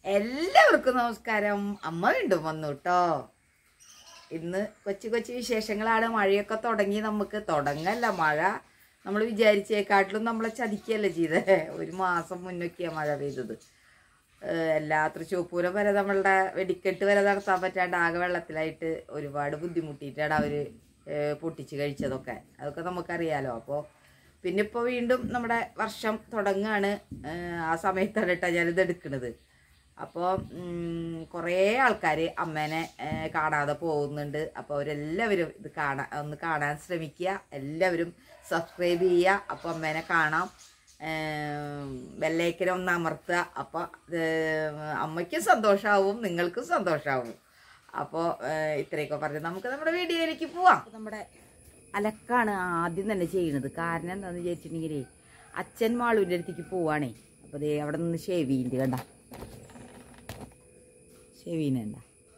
എല്ലാവർക്കും നമസ്കാരം അമ്മ വീണ്ടും വന്നു കേട്ടോ ഇന്ന് കൊച്ചു കൊച്ചു വിശേഷങ്ങളാണ് മഴയൊക്കെ തുടങ്ങി നമുക്ക് തുടങ്ങല്ല മഴ നമ്മൾ വിചാരിച്ചേക്കാട്ടിലും നമ്മളെ ചതിക്കല്ലേ ചെയ്തേ ഒരു മാസം മുന്നൊക്കെയാണ് മഴ പെയ്തത് ഏഹ് എല്ലാ തൃശ്ശൂർപൂരം വരെ നമ്മളുടെ വെടിക്കെട്ട് വരെ നടത്താൻ പറ്റാണ്ട് ആകെ വെള്ളത്തിലായിട്ട് ഒരുപാട് ബുദ്ധിമുട്ടിയിട്ടാണ് അവര് ഏഹ് പൊട്ടിച്ച് കഴിച്ചതൊക്കെ അതൊക്കെ നമുക്കറിയാലോ അപ്പോൾ പിന്നെ ഇപ്പോൾ വീണ്ടും നമ്മുടെ വർഷം തുടങ്ങുകയാണ് ഏഹ് ആ സമയത്താണ് കേട്ടോ ഞാനിത് എടുക്കുന്നത് അപ്പോൾ കുറേ ആൾക്കാർ അമ്മേനെ ഏഹ് കാണാതെ പോകുന്നുണ്ട് അപ്പോൾ അവരെല്ലാവരും ഇത് കാണാൻ ഒന്ന് കാണാൻ ശ്രമിക്കുക എല്ലാവരും സബ്സ്ക്രൈബ് ചെയ്യുക അപ്പോൾ അമ്മേനെ കാണാം ബെല്ലൈക്കനെ ഒന്ന് അമർത്തുക അപ്പോൾ അമ്മയ്ക്കും സന്തോഷമാവും നിങ്ങൾക്കും സന്തോഷമാവും അപ്പോൾ ഇത്രയൊക്കെ പറഞ്ഞ് നമുക്ക് നമ്മുടെ വീഡിയോയിലേക്ക് പോവാം നമ്മുടെ അലക്കാണ് ആദ്യം തന്നെ ചെയ്യുന്നത് കാരണം എന്താണെന്ന് വിചാരിച്ചിട്ടുണ്ടെങ്കിലേ അച്ഛൻ മാളൂൻ്റെ അടുത്തേക്ക് പോവാണേ അപ്പോൾ ദേ അവിടെ നിന്ന് ഷേവ് ചെയ്യുന്നുണ്ട് കണ്ട ഷേവ് ചെയ്യുന്നുണ്ട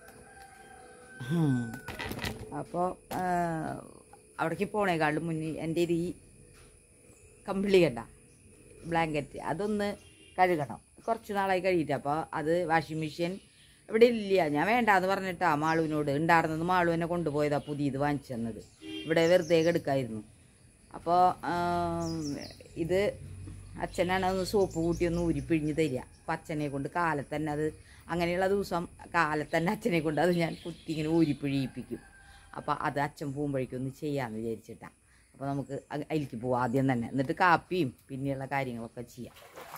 അപ്പോൾ അവിടേക്ക് പോണേക്കാളും മുന്നിൽ എൻ്റെ ഈ കമ്പിളി കണ്ട ബ്ലാങ്കറ്റ് അതൊന്ന് കഴുകണം കുറച്ച് നാളായി കഴിയിട്ട് അപ്പോൾ അത് വാഷിംഗ് മെഷീൻ ഇവിടെ ഇല്ല ഞാൻ വേണ്ടാന്ന് പറഞ്ഞിട്ടാ മാളുവിനോട് ഉണ്ടായിരുന്നത് മാളു എന്നെ കൊണ്ടുപോയതാ പുതിയത് വാങ്ങിച്ചു തന്നത് ഇവിടെ വെറുതെ എടുക്കായിരുന്നു അപ്പോൾ ഇത് അച്ഛനാണ് ഒന്ന് സോപ്പ് കൂട്ടി ഒന്ന് ഊരിപ്പിഴിഞ്ഞ് തരിക അപ്പം അച്ഛനെ കൊണ്ട് കാലത്ത് തന്നെ അത് അങ്ങനെയുള്ള ദിവസം കാലത്ത് തന്നെ അച്ഛനെ കൊണ്ട് അത് ഞാൻ കുത്തി ഇങ്ങനെ ഊരിപ്പിഴിയിപ്പിക്കും അപ്പോൾ അത് അച്ഛൻ പോകുമ്പോഴേക്കും ഒന്ന് ചെയ്യാമെന്ന് വിചാരിച്ചിട്ടാണ് അപ്പോൾ നമുക്ക് അ- അതിലേക്ക് പോവാം ആദ്യം തന്നെ എന്നിട്ട് കാപ്പിയും പിന്നെയുള്ള കാര്യങ്ങളൊക്കെ ചെയ്യാം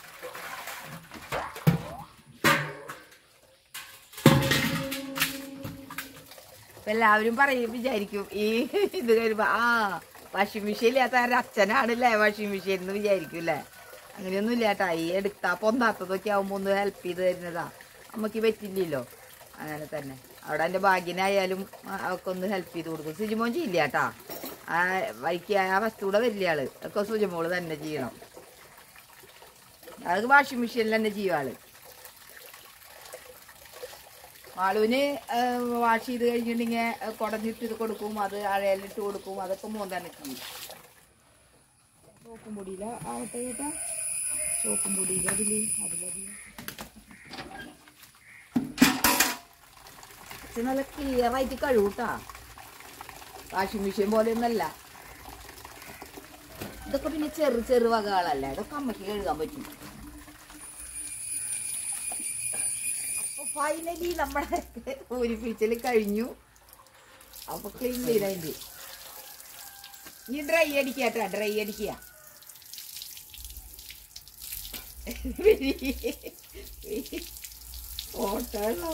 ഇപ്പം എല്ലാവരും പറയും വിചാരിക്കും ഈ ഇത് കഴിയുമ്പോൾ ആ വാഷിംഗ് മെഷീൻ ഇല്ലാത്ത ആരുടെ അച്ഛനാണല്ലേ വാഷിംഗ് മെഷീൻ എന്ന് വിചാരിക്കും അല്ലേ അങ്ങനെയൊന്നും ഇല്ല കേട്ടാ ഈ എടുത്താ പൊന്താത്തതൊക്കെ ആവുമ്പോൾ ഒന്ന് ഹെൽപ്പ് ചെയ്ത് തരുന്നതാ നമുക്ക് പറ്റില്ലല്ലോ അങ്ങനെ തന്നെ അവിടെ എൻ്റെ ഭാഗ്യനായാലും ആ, അവൾക്ക് ഒന്ന് ഹെൽപ്പ് ചെയ്ത് കൊടുക്കും സുജിമോൻ ചെയ്യില്ല കേട്ടാ ആ വൈക്ക് ആ വസ്തുവിടെ വലിയ ആള് ഒക്കെ സുജിമോള് തന്നെ ചെയ്യണം അത് വാഷിംഗ് മെഷീനിൽ തന്നെ ചെയ്യും ആള് മാളുവിന് വാഷ് ചെയ്ത് കഴിഞ്ഞിട്ടുണ്ടെങ്കിൽ കുടഞ്ഞിട്ട് കൊടുക്കും അത് അഴയിലിട്ട് കൊടുക്കും അതൊക്കെ മോൻ തന്നെ ചെയ്യും സോപ്പും പൊടിയില ആവട്ടെ കേട്ടാ സോപ്പും പൊടിയില അതില് അതിലധികം ഇത് നല്ല ക്ലിയർ ആയിട്ട് കഴുകൂട്ടാ വാഷിംഗ് മെഷീൻ പോലെ ഒന്നല്ല ഇതൊക്കെ പിന്നെ ചെറു ചെറു വകകളല്ലേ ഇതൊക്കെ അമ്മയ്ക്ക് കഴുകാൻ പറ്റും അപ്പൊ ഫൈനലി നമ്മുടെ ഊരിപ്പിച്ചല് കഴിഞ്ഞു അപ്പൊ ക്ലീൻ ചെയ്ത അതിന്റെ ഇനി ഡ്രൈ അടിക്കാട്ടാ ഡ്രൈ അടിക്കുക ഓട്ടോ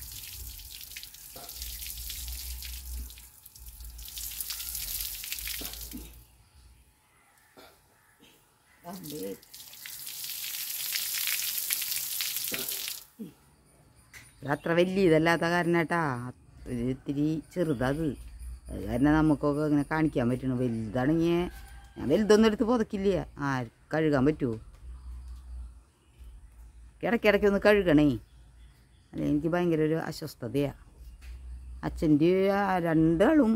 അതെ അത്ര വലിയ ഇതല്ലാത്ത കാരണം കേട്ടാ ഒരു ഇത്തിരി ചെറുതത് അത് കാരണം നമുക്കൊക്കെ ഇങ്ങനെ കാണിക്കാൻ പറ്റണു വലുതാണെങ്കിൽ ഞാൻ വലുതൊന്നും എടുത്ത് പുതക്കില്ല ആ കഴുകാൻ പറ്റുമോ ഇടയ്ക്കിടയ്ക്ക് ഒന്ന് കഴുകണേ അല്ല എനിക്ക് ഭയങ്കര ഒരു അസ്വസ്ഥതയാണ് അച്ഛൻ്റെ രണ്ടാളും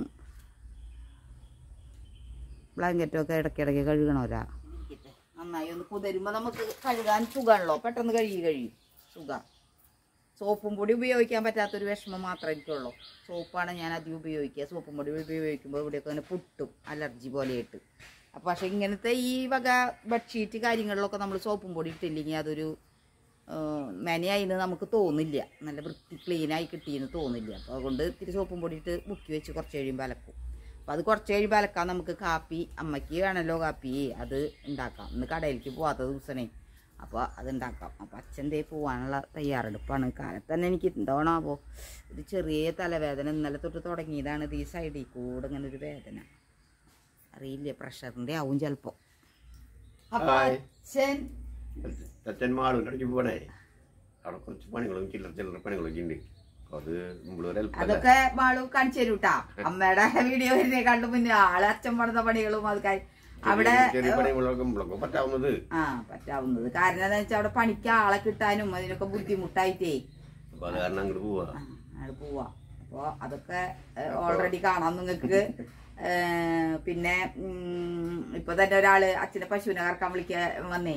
ബ്ലാങ്കറ്റൊക്കെ ഇടയ്ക്കിടയ്ക്ക് കഴുകണവരാ നന്നായി ഒന്ന് കുതിരുമ്പോൾ നമുക്ക് കഴുകാൻ സുഖമാണല്ലോ പെട്ടെന്ന് കഴുകി കഴിയും സുഖം സോപ്പും പൊടി ഉപയോഗിക്കാൻ പറ്റാത്തൊരു വിഷമം മാത്രമേ എനിക്കുള്ളൂ സോപ്പാണ് ഞാൻ അധികം ഉപയോഗിക്കുക സോപ്പും പൊടി ഉപയോഗിക്കുമ്പോൾ ഇവിടെയൊക്കെ അങ്ങനെ പൊട്ടും അലർജി പോലെയായിട്ട് അപ്പം പക്ഷേ ഇങ്ങനത്തെ ഈ വക ബെഡ്ഷീറ്റ് കാര്യങ്ങളിലൊക്കെ നമ്മൾ സോപ്പും പൊടി ഇട്ടില്ലെങ്കിൽ അതൊരു മെനയായിന്ന് നമുക്ക് തോന്നില്ല നല്ല വൃത്തി ക്ലീനായി കിട്ടിയെന്ന് തോന്നില്ല അപ്പോൾ അതുകൊണ്ട് ഇത്തിരി സോപ്പും പൊടി ഇട്ട് മുക്കി വെച്ച് കുറച്ച് കഴിയുമ്പോൾ അലക്കും അപ്പോൾ അത് കുറച്ച് കഴിയുമ്പോൾ അലക്കാൻ നമുക്ക് കാപ്പി അമ്മയ്ക്ക് വേണമല്ലോ കാപ്പി അത് ഉണ്ടാക്കാം ഇന്ന് കടയിലേക്ക് പോവാത്ത ദിവസമേ അപ്പോൾ അത് ഉണ്ടാക്കാം അപ്പോൾ അച്ഛൻ ദേ പോവാനുള്ള തയ്യാറെടുപ്പാണ് കാലത്ത് തന്നെ എനിക്ക് എന്താണോ അപ്പോൾ ഒരു ചെറിയ തലവേദന ഇന്നലെ തൊട്ട് തുടങ്ങിയതാണ് ഇത് ഈ സൈഡിൽ കൂടെ ഇങ്ങനെ ഒരു വേദന അറിയില്ല പ്രഷറിൻ്റെ ആവും ചിലപ്പോൾ അപ്പോൾ ഹായ്. അച്ഛൻ അച്ഛൻ മാളുവിൻ്റെ അടുത്ത് പോണേ അവിടെ കുറച്ച് പണികളും ചില്ലറ ചില്ലറ പണികളൊക്കെ ഉണ്ട് അപ്പൊ അത് നമ്മളൊരു ഹെൽപ്പല്ല അതൊക്കെ മാളു കാണിച്ചു തരൂട്ടാ അമ്മയുടെ വീഡിയോ വരുന്നേ കണ്ടു മുന്നേ ആള് അച്ഛൻ പണിത പണികളും അത് കഴി- അവിടെ ചെറിയ പണികളൊക്കെ നമ്മളൊക്കെ പറ്റാവുന്നത് ആ പറ്റാവുന്നത് കാരണം എന്താ വെച്ചാൽ അവിടെ പണിക്ക് ആളെ കിട്ടാനും അതിനൊക്കെ ബുദ്ധിമുട്ടായിട്ടേ അപ്പൊ അത് കാരണം അങ്ങോട്ട് പോവാ ആ, ആള് പോവാ അപ്പൊ അതൊക്കെ ഓൾറെഡി കാണാം നിങ്ങക്ക് ഏ, പിന്നെ ഉം, ഇപ്പൊ തന്നെ ഒരാള് അച്ഛനെ പശുവിനെ കറക്കാൻ വിളിക്കാൻ വന്നേ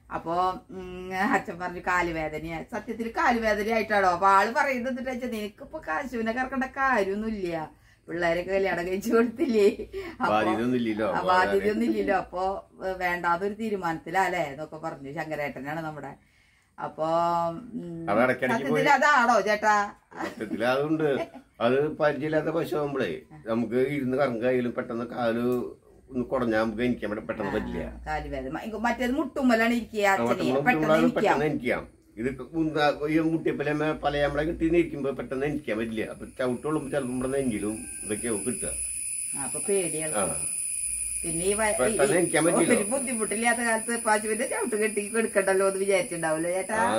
അപ്പോ ഉം, അച്ഛൻ പറഞ്ഞു കാലുവേദനയാ സത്യത്തിൽ കാലുവേദനയായിട്ടാണോ അപ്പൊ ആള് പറയുന്നത് എന്നിട്ട് വെച്ചാൽ നിനക്കിപ്പോ കാശുവിനെ കറക്കേണ്ട കാര്യമൊന്നുമില്ല പിള്ളേരൊക്കെ കല്യാണം കഴിച്ചു കൊടുത്തില്ലേ അപ്പൊ ബാധ്യതയൊന്നും ഇല്ലല്ലോ ആ, ബാധ്യതയൊന്നും ഇല്ലല്ലോ അപ്പൊ ഏഹ്, വേണ്ടാതൊരു തീരുമാനത്തിലല്ലേ എന്നൊക്കെ പറഞ്ഞു ശങ്കരേട്ടനാണ് നമ്മുടെ അപ്പൊ ഉം, അത് ഇടയ്ക്കിടയ്ക്ക് സത്യത്തിൽ അതാണോ ചേട്ടാ സത്യത്തിൽ അതുണ്ട് അത് പരിചയമില്ലാത്ത പശു ആകുമ്പോഴേ നമുക്ക് ഇരുന്ന് കറങ്ങായാലും പെട്ടെന്ന് കാല് ഒന്ന് കുടഞ്ഞാൽ നമുക്ക് എനിക്കാൻ പറ്റ- പെട്ടെന്ന് പറ്റില്ല കാലുവേദന ഇങ്ങ- മറ്റേത് മുട്ടുമ്മലാണ് ഇരിക്കുക അച്ഛനെ മറ്റുള്ള പെട്ടെന്ന് കുട്ടികളാണ് ഇരിക്കാം പെട്ടെന്ന് എനിക്കാം ഇത് മുന്താ- ഈ മുട്ടിയപ്പല പല നമ്മളെ കിട്ടി ഇരിക്കുമ്പോ പെട്ടെന്ന് എനിക്കാൻ പറ്റില്ല അപ്പൊ ചവിട്ടുള്ളുമ്പോ ചിലപ്പോൾ നമ്മുടെ നെഞ്ചിലും ഇതൊക്കെയാവും കിട്ടുക ആ, അപ്പൊ പേടിയാണ് ആ പിന്നെ ഈ വ- പെട്ടെന്ന് ഈ- എനിക്കാൻ പറ്റില്ല. ഒരു ബുദ്ധിമുട്ടില്ലാത്ത കാലത്ത് പശുവിന്റെ ചവിട്ട് കെട്ടി കൊടുക്കണ്ടല്ലോ എന്ന് വിചാരിച്ചിണ്ടാവൂല്ലോ ചേട്ടാ ആ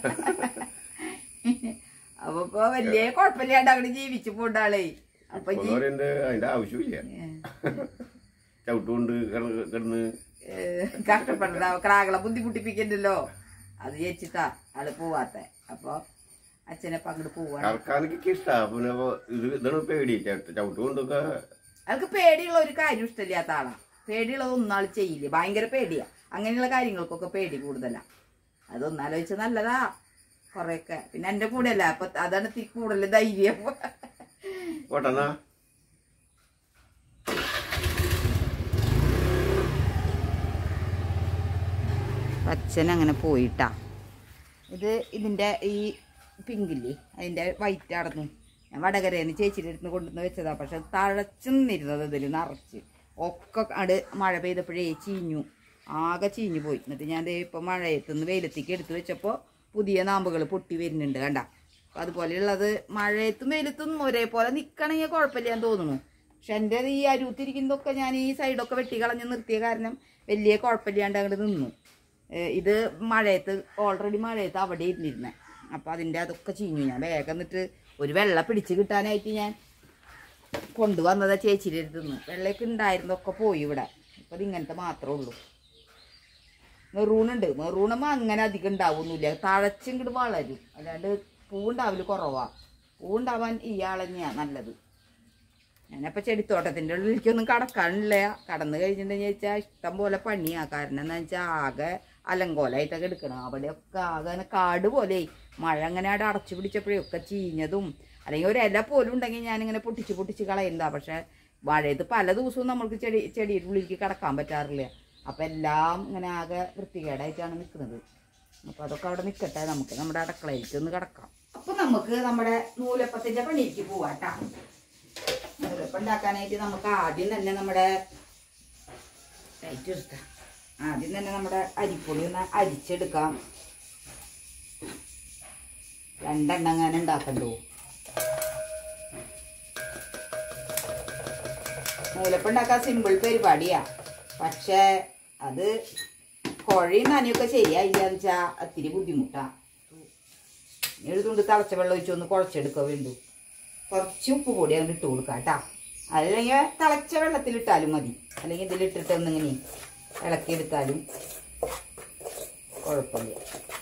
അപ്പൊ ഇപ്പൊ വലിയ കുഴപ്പമില്ലാണ്ട് അങ്ങോട്ട് ജീവിച്ചു പോണ്ടാളേ അപ്പൊ ഇപ്പൊ പറയുന്നത് അതിന്റെ ആവശ്യമില്ല ചവിട്ടുകൊണ്ട് കിടന്ന് കിടന്ന് കഷ്ടപ്പെടണ്ട ക്രാകളെ ബുദ്ധിമുട്ടിപ്പിക്കണ്ടല്ലോ അത് ചേച്ചിട്ടാ ആള് പോവാത്ത അപ്പൊ അച്ഛനെ ഇപ്പൊ അങ്ങോട്ട് പോവാണ് കറക്കാനൊക്കെ ഇഷ്ടമാണ് പിന്നെ ഇപ്പൊ ഇത് ഇതാണ് പേടി ചവിട്ട് ചവിട്ടുകൊണ്ടൊക്കെ അയാൾക്ക് പേടിയുള്ള ഒരു കാര്യം ഇഷ്ടമില്ലാത്ത ആളാ പേടിയുള്ളത് ഒന്നാൾ ചെയ്യില്ല ഭയങ്കര പേടിയാ അങ്ങനെയുള്ള കാര്യങ്ങൾക്കൊക്കെ പേടി കൂടുതലാ അതൊന്നാലോചിച്ച നല്ലതാ കൊറേയൊക്കെ പിന്നെ എന്റെ കൂടെ അല്ല അപ്പൊ അതാണ് ഇത്തിരി കൂടുതൽ ധൈര്യം ഓട്ടന്നാ അച്ഛൻ അങ്ങനെ പോയിട്ടാ ഇത് ഇതിന്റെ ഈ പിങ്കില്ലേ അതിന്റെ വൈറ്റ് അടന്നു ഞാൻ വടകരേന്ന് ചേച്ചിയുടെ അടുത്ത് കൊണ്ടുവന്ന് വെച്ചതാ പക്ഷെ അത് തഴച്ചു നിന്നിരുന്നത് ഇതിൽ നിറച്ച് ഒക്കെ അട് മഴ പെയ്തപ്പോഴേ ചീഞ്ഞു ആകെ ചീഞ്ഞു പോയി എന്നിട്ട് ഞാൻ ദേ ഇപ്പം മഴയത്തുനിന്ന് വെയിലത്തേക്ക് എടുത്ത് വെച്ചപ്പോൾ പുതിയ നാമ്പുകൾ പൊട്ടി വരുന്നുണ്ട് കണ്ട അപ്പം അതുപോലെയുള്ളത് മഴയത്തും വെയിലത്തും ഒരേപോലെ നിൽക്കണമെങ്കിൽ കുഴപ്പമില്ല എന്ന് തോന്നുന്നു പക്ഷെ എൻ്റെ ഈ അരുത്തിരിക്കുന്നതൊക്കെ ഞാൻ ഈ സൈഡൊക്കെ വെട്ടി കളഞ്ഞ് നിർത്തിയ കാരണം വലിയ കുഴപ്പമില്ലാണ്ട് അങ്ങോട്ട് നിന്നു ഏഹ് ഇത് മഴയത്ത് ഓൾറെഡി മഴയത്ത് അവിടെ ഇരുന്നിരുന്നേ അപ്പോൾ അതിൻ്റെ അതൊക്കെ ചീഞ്ഞു ഞാൻ വേഗം എന്നിട്ട് ഒരു വെള്ളം പിടിച്ച് കിട്ടാനായിട്ട് ഞാൻ കൊണ്ടുവന്നതാ ചേച്ചിയുടെ അടുത്ത് നിന്ന് വെള്ളമൊക്കെ ഉണ്ടായിരുന്നൊക്കെ പോയി ഇവിടെ അപ്പോൾ അത് ഇങ്ങനത്തെ മാത്രമേ ഉള്ളൂ മെറൂണുണ്ട് മെറൂണുമ്പോൾ അങ്ങനെ അധികം ഉണ്ടാവുന്നില്ല തഴച്ചിങ്ങോട്ട് വളരും അല്ലാണ്ട് പൂവുണ്ടാവല് കുറവാ പൂവുണ്ടാവാൻ ഇയാളെന്നെയാണ് നല്ലത് ഞാനപ്പോൾ ചെടിത്തോട്ടത്തിൻ്റെ ഉള്ളിലേക്കൊന്നും കടക്കാനില്ല കടന്നു കഴിഞ്ഞിട്ടുണ്ടെന്ന് വെച്ചാൽ ഇഷ്ടം പോലെ പണിയാ കാരണം എന്താ വെച്ചാൽ ആകെ അലങ്കോലായിട്ടൊക്കെ എടുക്കണം അവിടെയൊക്കെ ആകെ അങ്ങനെ കാട് പോലെ മഴ അങ്ങനെ അവിടെ അടച്ചു പിടിച്ചപ്പോഴൊക്കെ ചീഞ്ഞതും അല്ലെങ്കിൽ ഒരു ഇല പോലും ഉണ്ടെങ്കിൽ ഞാനിങ്ങനെ പൊട്ടിച്ച് പൊട്ടിച്ച് കളയുന്നതാ പക്ഷെ മഴയത്ത് പല ദിവസവും നമ്മൾക്ക് ചെടി ചെടിയുടെ ഉള്ളിലേക്ക് കടക്കാൻ പറ്റാറില്ല അപ്പം എല്ലാം ഇങ്ങനെ ആകെ വൃത്തികേടായിട്ടാണ് നിൽക്കുന്നത് അപ്പോൾ അതൊക്കെ അവിടെ നിൽക്കട്ടെ നമുക്ക് നമ്മുടെ അടുക്കളയിലേക്ക് ഒന്ന് കിടക്കാം അപ്പം നമുക്ക് നമ്മുടെ നൂലപ്പത്തിൻ്റെ പണിക്ക് പോവാട്ടാ നൂലപ്പം ഉണ്ടാക്കാനായിട്ട് നമുക്ക് ആദ്യം തന്നെ നമ്മുടെ ലൈറ്റ് എടുക്കാം ആദ്യം തന്നെ നമ്മുടെ അരിപ്പൊടി ഒന്ന് അരിച്ചെടുക്കാം രണ്ടെണ്ണം അങ്ങനെ ഉണ്ടാക്കണ്ടോ നൂലപ്പം ഉണ്ടാക്കാൻ സിമ്പിൾ പരിപാടിയാ പക്ഷേ അത് കുഴയും നനയൊക്കെ ശരിയായില്ലാന്ന് വെച്ചാൽ അത്തിരി ബുദ്ധിമുട്ടാ എഴുതുകൊണ്ട് തിളച്ച വെള്ളം ഒഴിച്ചൊന്ന് കുഴച്ചെടുക്കുക വേണ്ടു കുറച്ച് ഉപ്പ് പൊടി അങ്ങ് ഇട്ട് കൊടുക്കാം കേട്ടാ അല്ലെങ്കിൽ തിളച്ച വെള്ളത്തിലിട്ടാലും മതി അല്ലെങ്കിൽ ഇതിലിട്ടിട്ട് ഒന്നിങ്ങനെ ഇളക്കിയെടുത്താലും കുഴപ്പമില്ല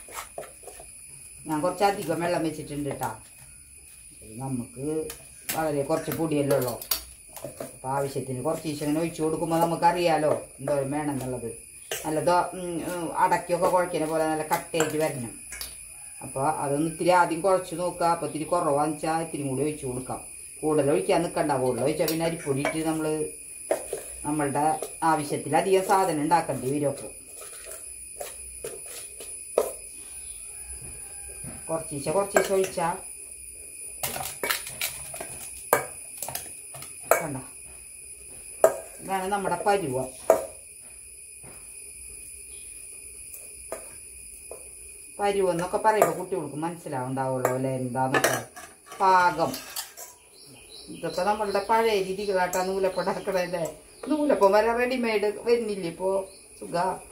ഞാൻ കുറച്ച് അധികം വെള്ളം വെച്ചിട്ടുണ്ട് കേട്ടാ നമുക്ക് വളരെ കുറച്ച് പൊടിയല്ലേ ഉള്ളൂ അപ്പോൾ ആവശ്യത്തിന് കുറച്ച് ദിവസം ഇങ്ങനെ ഒഴിച്ചു കൊടുക്കുമ്പോൾ നമുക്കറിയാലോ എന്തോരം വേണം എന്നുള്ളത് നല്ല ദോ ഉം, ഉം, അടയ്ക്കൊക്കെ കുഴക്കുന്ന പോലെ നല്ല കട്ടയായിട്ട് വരണം അപ്പോൾ അതൊന്ന് ഇത്തിരി ആദ്യം കുഴച്ച് നോക്കുക അപ്പോൾ ഇത്തിരി കുറവാന്ന് വെച്ചാൽ ഇത്തിരി കൂടി ഒഴിച്ചു കൊടുക്കാം കൂടുതൽ ഒഴിക്കാൻ നിൽക്കണ്ട കൂടുതൽ ഒഴിച്ചാൽ പിന്നെ അരിപ്പൊടി ഇട്ട് നമ്മൾ നമ്മളുടെ ആവശ്യത്തിലധികം സാധനം ഉണ്ടാക്കേണ്ടി വരും അപ്പോൾ കുറച്ചീശ കുറച്ചീശ ഒഴിച്ചാൽ കണ്ട ഇതാണ് നമ്മുടെ പരുവം പരുവം എന്നൊക്കെ പറയുമ്പോൾ കുട്ടികൾക്ക് മനസ്സിലാവുണ്ടാവുള്ളൂ അല്ലേ എന്താന്നൊക്കെ പാകം ഇതൊക്കെ നമ്മളുടെ പഴയ രീതികളാട്ടാ നൂലപ്പം ഉണ്ടാക്കണല്ലേ നൂലപ്പം വരെ റെഡിമെയ്ഡ് വരുന്നില്ലേ ഇപ്പോൾ സുഖ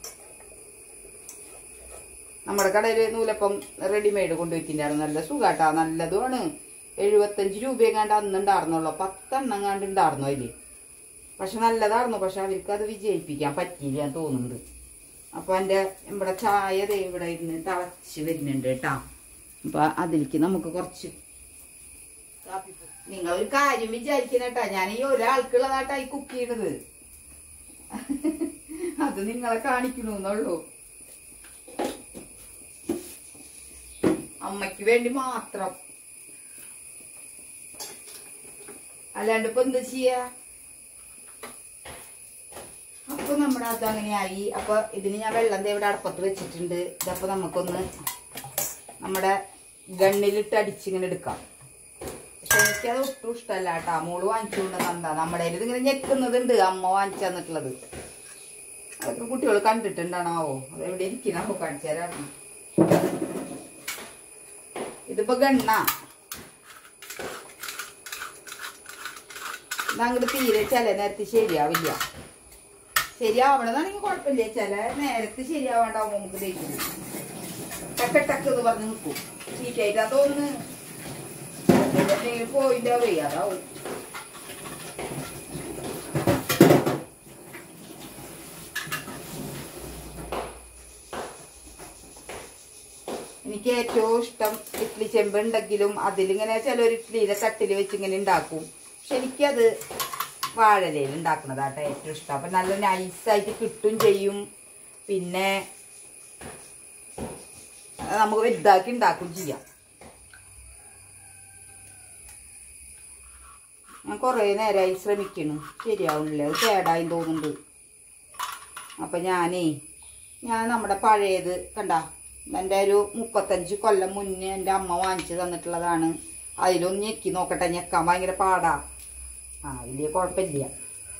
നമ്മുടെ കടയിൽ നൂലപ്പം റെഡിമെയ്ഡ് കൊണ്ടുവയ്ക്കുന്നതാണ് നല്ല സുഖാട്ടാ നല്ലതുമാണ് എഴുപത്തഞ്ച് രൂപയെങ്ങാണ്ട് അന്ന് ഉണ്ടായിരുന്നുള്ളൂ പത്തെണ്ണം കണ്ട് ഉണ്ടായിരുന്നു അതില് പക്ഷെ നല്ലതായിരുന്നു പക്ഷെ അവർക്ക് അത് വിജയിപ്പിക്കാൻ പറ്റിയില്ല എന്ന് തോന്നുന്നുണ്ട് അപ്പൊ എൻ്റെ ഇവിടെ ചായ ദേ ഇവിടെ ഇരുന്ന് തിളച്ച് വരുന്നുണ്ട് കേട്ടാ അപ്പൊ അതിലേക്ക് നമുക്ക് കുറച്ച് കാപ്പിപ്പൊടി നിങ്ങൾ ഒരു കാര്യം വിചാരിക്കുന്ന കേട്ടാ ഞാൻ ഈ ഒരാൾക്കുള്ളതായിട്ടാ ഈ കുക്ക് ചെയ്യണത് അത് നിങ്ങളെ കാണിക്കണമെന്നുള്ളൂ അമ്മയ്ക്ക് വേണ്ടി മാത്രം അല്ലാണ്ട് ഇപ്പൊ എന്താ ചെയ്യാ അപ്പൊ നമ്മുടെ അത് അങ്ങനെയായി അപ്പൊ ഇതിന് ഞാൻ വെള്ളം ദേ ഇവിടെ അടപ്പത്ത് വെച്ചിട്ടുണ്ട് ഇതപ്പൊ നമുക്കൊന്ന് നമ്മുടെ ഗണ്ണിലിട്ട് അടിച്ചിങ്ങനെ എടുക്കാം പക്ഷെ എനിക്കത് ഒട്ടും ഇഷ്ടമല്ല കേട്ടാ മോള് വാങ്ങിച്ചുകൊണ്ട് തന്നാ നമ്മുടെ കയ്യിൽ ഇതിങ്ങനെ ഞെക്കുന്നതുണ്ട് അമ്മ വാങ്ങിച്ചു തന്നിട്ടുള്ളത് അതൊക്കെ കുട്ടികൾ കണ്ടിട്ടുണ്ടാണാവോ അത് എവിടെ ഇരിക്കണാവോ കാണിച്ചു തരാം ഇതിപ്പോ ഗണ്ണ ഇതങ്ങോട്ട് തീരെ ചില നേരത്ത് ശരിയാവില്ല ശരിയാവണമെന്നാണെങ്കിൽ കുഴപ്പമില്ല ചില നേരത്ത് ശരിയാവാണ്ടാവും നമുക്ക് ദഹിക്കുന്നു ടക്ക് ടക്ക് എന്ന് പറഞ്ഞ് നിൽക്കും ചീറ്റായിട്ടാ തോന്നുന്നു പോയില്ലാവേ അതാവും എനിക്ക് ഏറ്റവും ഇഷ്ടം ഇഡ്ഡലി ചെമ്പ് ഉണ്ടെങ്കിലും അതിലിങ്ങനെ ചിലർ ഇഡ്ഡലിയുടെ തട്ടിൽ വെച്ച് ഇങ്ങനെ ഉണ്ടാക്കും പക്ഷെ എനിക്കത് വാഴലയിൽ ഉണ്ടാക്കുന്നതാട്ടോ ഏറ്റവും ഇഷ്ടം അപ്പം നല്ല നൈസായിട്ട് കിട്ടും ചെയ്യും പിന്നെ അത് നമുക്ക് വലുതാക്കി ഉണ്ടാക്കും ചെയ്യാം ഞാൻ കുറേ നേരമായി ശ്രമിക്കുന്നു ശരിയാവുന്നില്ല അത് കേടായി തോന്നുന്നുണ്ട് അപ്പം ഞാനേ ഞാൻ നമ്മുടെ പഴയത് കണ്ട എൻ്റെ ഒരു മുപ്പത്തഞ്ച് കൊല്ലം മുന്നേ എൻ്റെ അമ്മ വാങ്ങിച്ചു തന്നിട്ടുള്ളതാണ് അതിലൊന്ന് ഞെക്കി നോക്കട്ടെ ഞെക്കാൻ ഭയങ്കര പാടാ ആ വലിയ കുഴപ്പമില്ല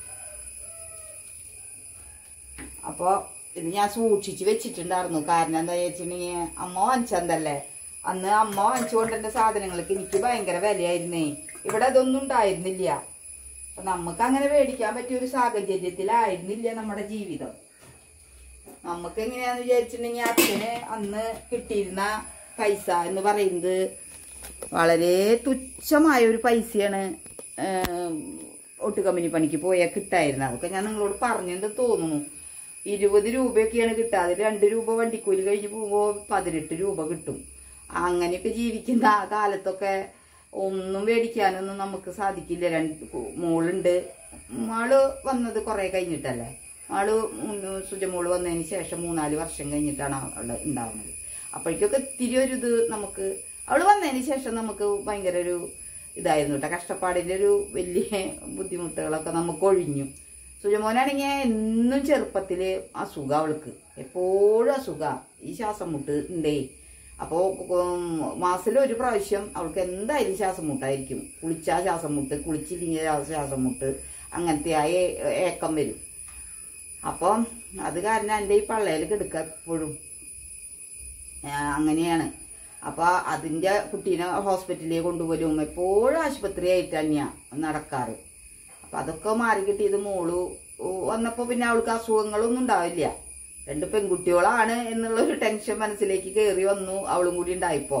അപ്പോൾ ഇത് ഞാൻ സൂക്ഷിച്ച് വെച്ചിട്ടുണ്ടായിരുന്നു കാരണം എന്താ വെച്ചിട്ടുണ്ടെങ്കിൽ അമ്മ വാങ്ങിച്ചതല്ലേ അന്ന് അമ്മ വാങ്ങിച്ചു കൊണ്ടുവരുന്ന സാധനങ്ങൾക്ക് എനിക്ക് ഭയങ്കര വിലയായിരുന്നേ ഇവിടെ അതൊന്നും ഉണ്ടായിരുന്നില്ല അപ്പൊ നമുക്ക് അങ്ങനെ മേടിക്കാൻ പറ്റിയ ഒരു സാഹചര്യത്തിലായിരുന്നില്ല നമ്മുടെ ജീവിതം നമുക്ക് എങ്ങനെയാന്ന് വിചാരിച്ചിട്ടുണ്ടെങ്കിൽ അച്ഛന് അന്ന് കിട്ടിയിരുന്ന പൈസ എന്ന് പറയുന്നത് വളരെ തുച്ഛമായ ഒരു പൈസയാണ് ഏം, ഒട്ട് കമ്പനി പണിക്ക് പോയാൽ കിട്ടായിരുന്നത് അതൊക്കെ ഞാൻ നിങ്ങളോട് പറഞ്ഞെന്ന് തോന്നുന്നു ഇരുപത് രൂപയൊക്കെയാണ് കിട്ടുക അതിൽ രണ്ട് രൂപ വണ്ടിക്കൂലി കഴിഞ്ഞ് പോകുമ്പോൾ പതിനെട്ട് രൂപ കിട്ടും അങ്ങനെയൊക്കെ ജീവിക്കുന്ന ആ കാലത്തൊക്കെ ഒന്നും മേടിക്കാനൊന്നും നമുക്ക് സാധിക്കില്ല രണ്ട് കു- മോളുണ്ട് മാള് വന്നത് കുറെ കഴിഞ്ഞിട്ടല്ലേ ആള് മൂന്ന് സുജമോള് വന്നതിന് ശേഷം മൂന്നാല് വർഷം കഴിഞ്ഞിട്ടാണ് അവള് ഉണ്ടാവുന്നത് അപ്പോഴേക്കൊക്കെ ഇത്തിരി ഒരു ഇത് നമുക്ക് അവള് വന്നതിന് ശേഷം നമുക്ക് ഭയങ്കര ഒരു ഇതായിരുന്നു കേട്ടോ കഷ്ടപ്പാടിന്റെ ഒരു വലിയ ബുദ്ധിമുട്ടുകളൊക്കെ നമുക്ക് ഒഴിഞ്ഞു സുജമോനാണെങ്കിൽ എന്നും ചെറുപ്പത്തില് അസുഖം അവൾക്ക് എപ്പോഴും അസുഖ ഈ ശ്വാസം മുട്ട് ഉണ്ടേ അപ്പോൾ മാസത്തിൽ ഒരു പ്രാവശ്യം അവൾക്ക് എന്തായാലും ശ്വാസം മുട്ടായിരിക്കും കുളിച്ചാൽ ശ്വാസം മുട്ട് കുളിച്ചില്ലെങ്കിൽ ശ്വാസം മുട്ട് അങ്ങനത്തെ ആ ഏ- ഏക്കം വരും അപ്പം അത് കാരണം എൻ്റെ ഈ പള്ളയിൽ കിടക്കുക എപ്പോഴും ആ, അങ്ങനെയാണ് അപ്പൊ അതിന്റെ കുട്ടീനെ ഹോസ്പിറ്റലിൽ കൊണ്ടുപോലും എപ്പോഴും ആശുപത്രി ആയിട്ട് തന്നെയാ നടക്കാറ് അപ്പൊ അതൊക്കെ മാറി കിട്ടിയത് മോള് വന്നപ്പോ പിന്നെ അവൾക്ക് അസുഖങ്ങളൊന്നും ഉണ്ടാവില്ല രണ്ട് പെൺകുട്ടികളാണ് എന്നുള്ള ഒരു ടെൻഷൻ മനസ്സിലേക്ക് കയറി വന്നു അവളും കൂടി ഉണ്ടായിപ്പോ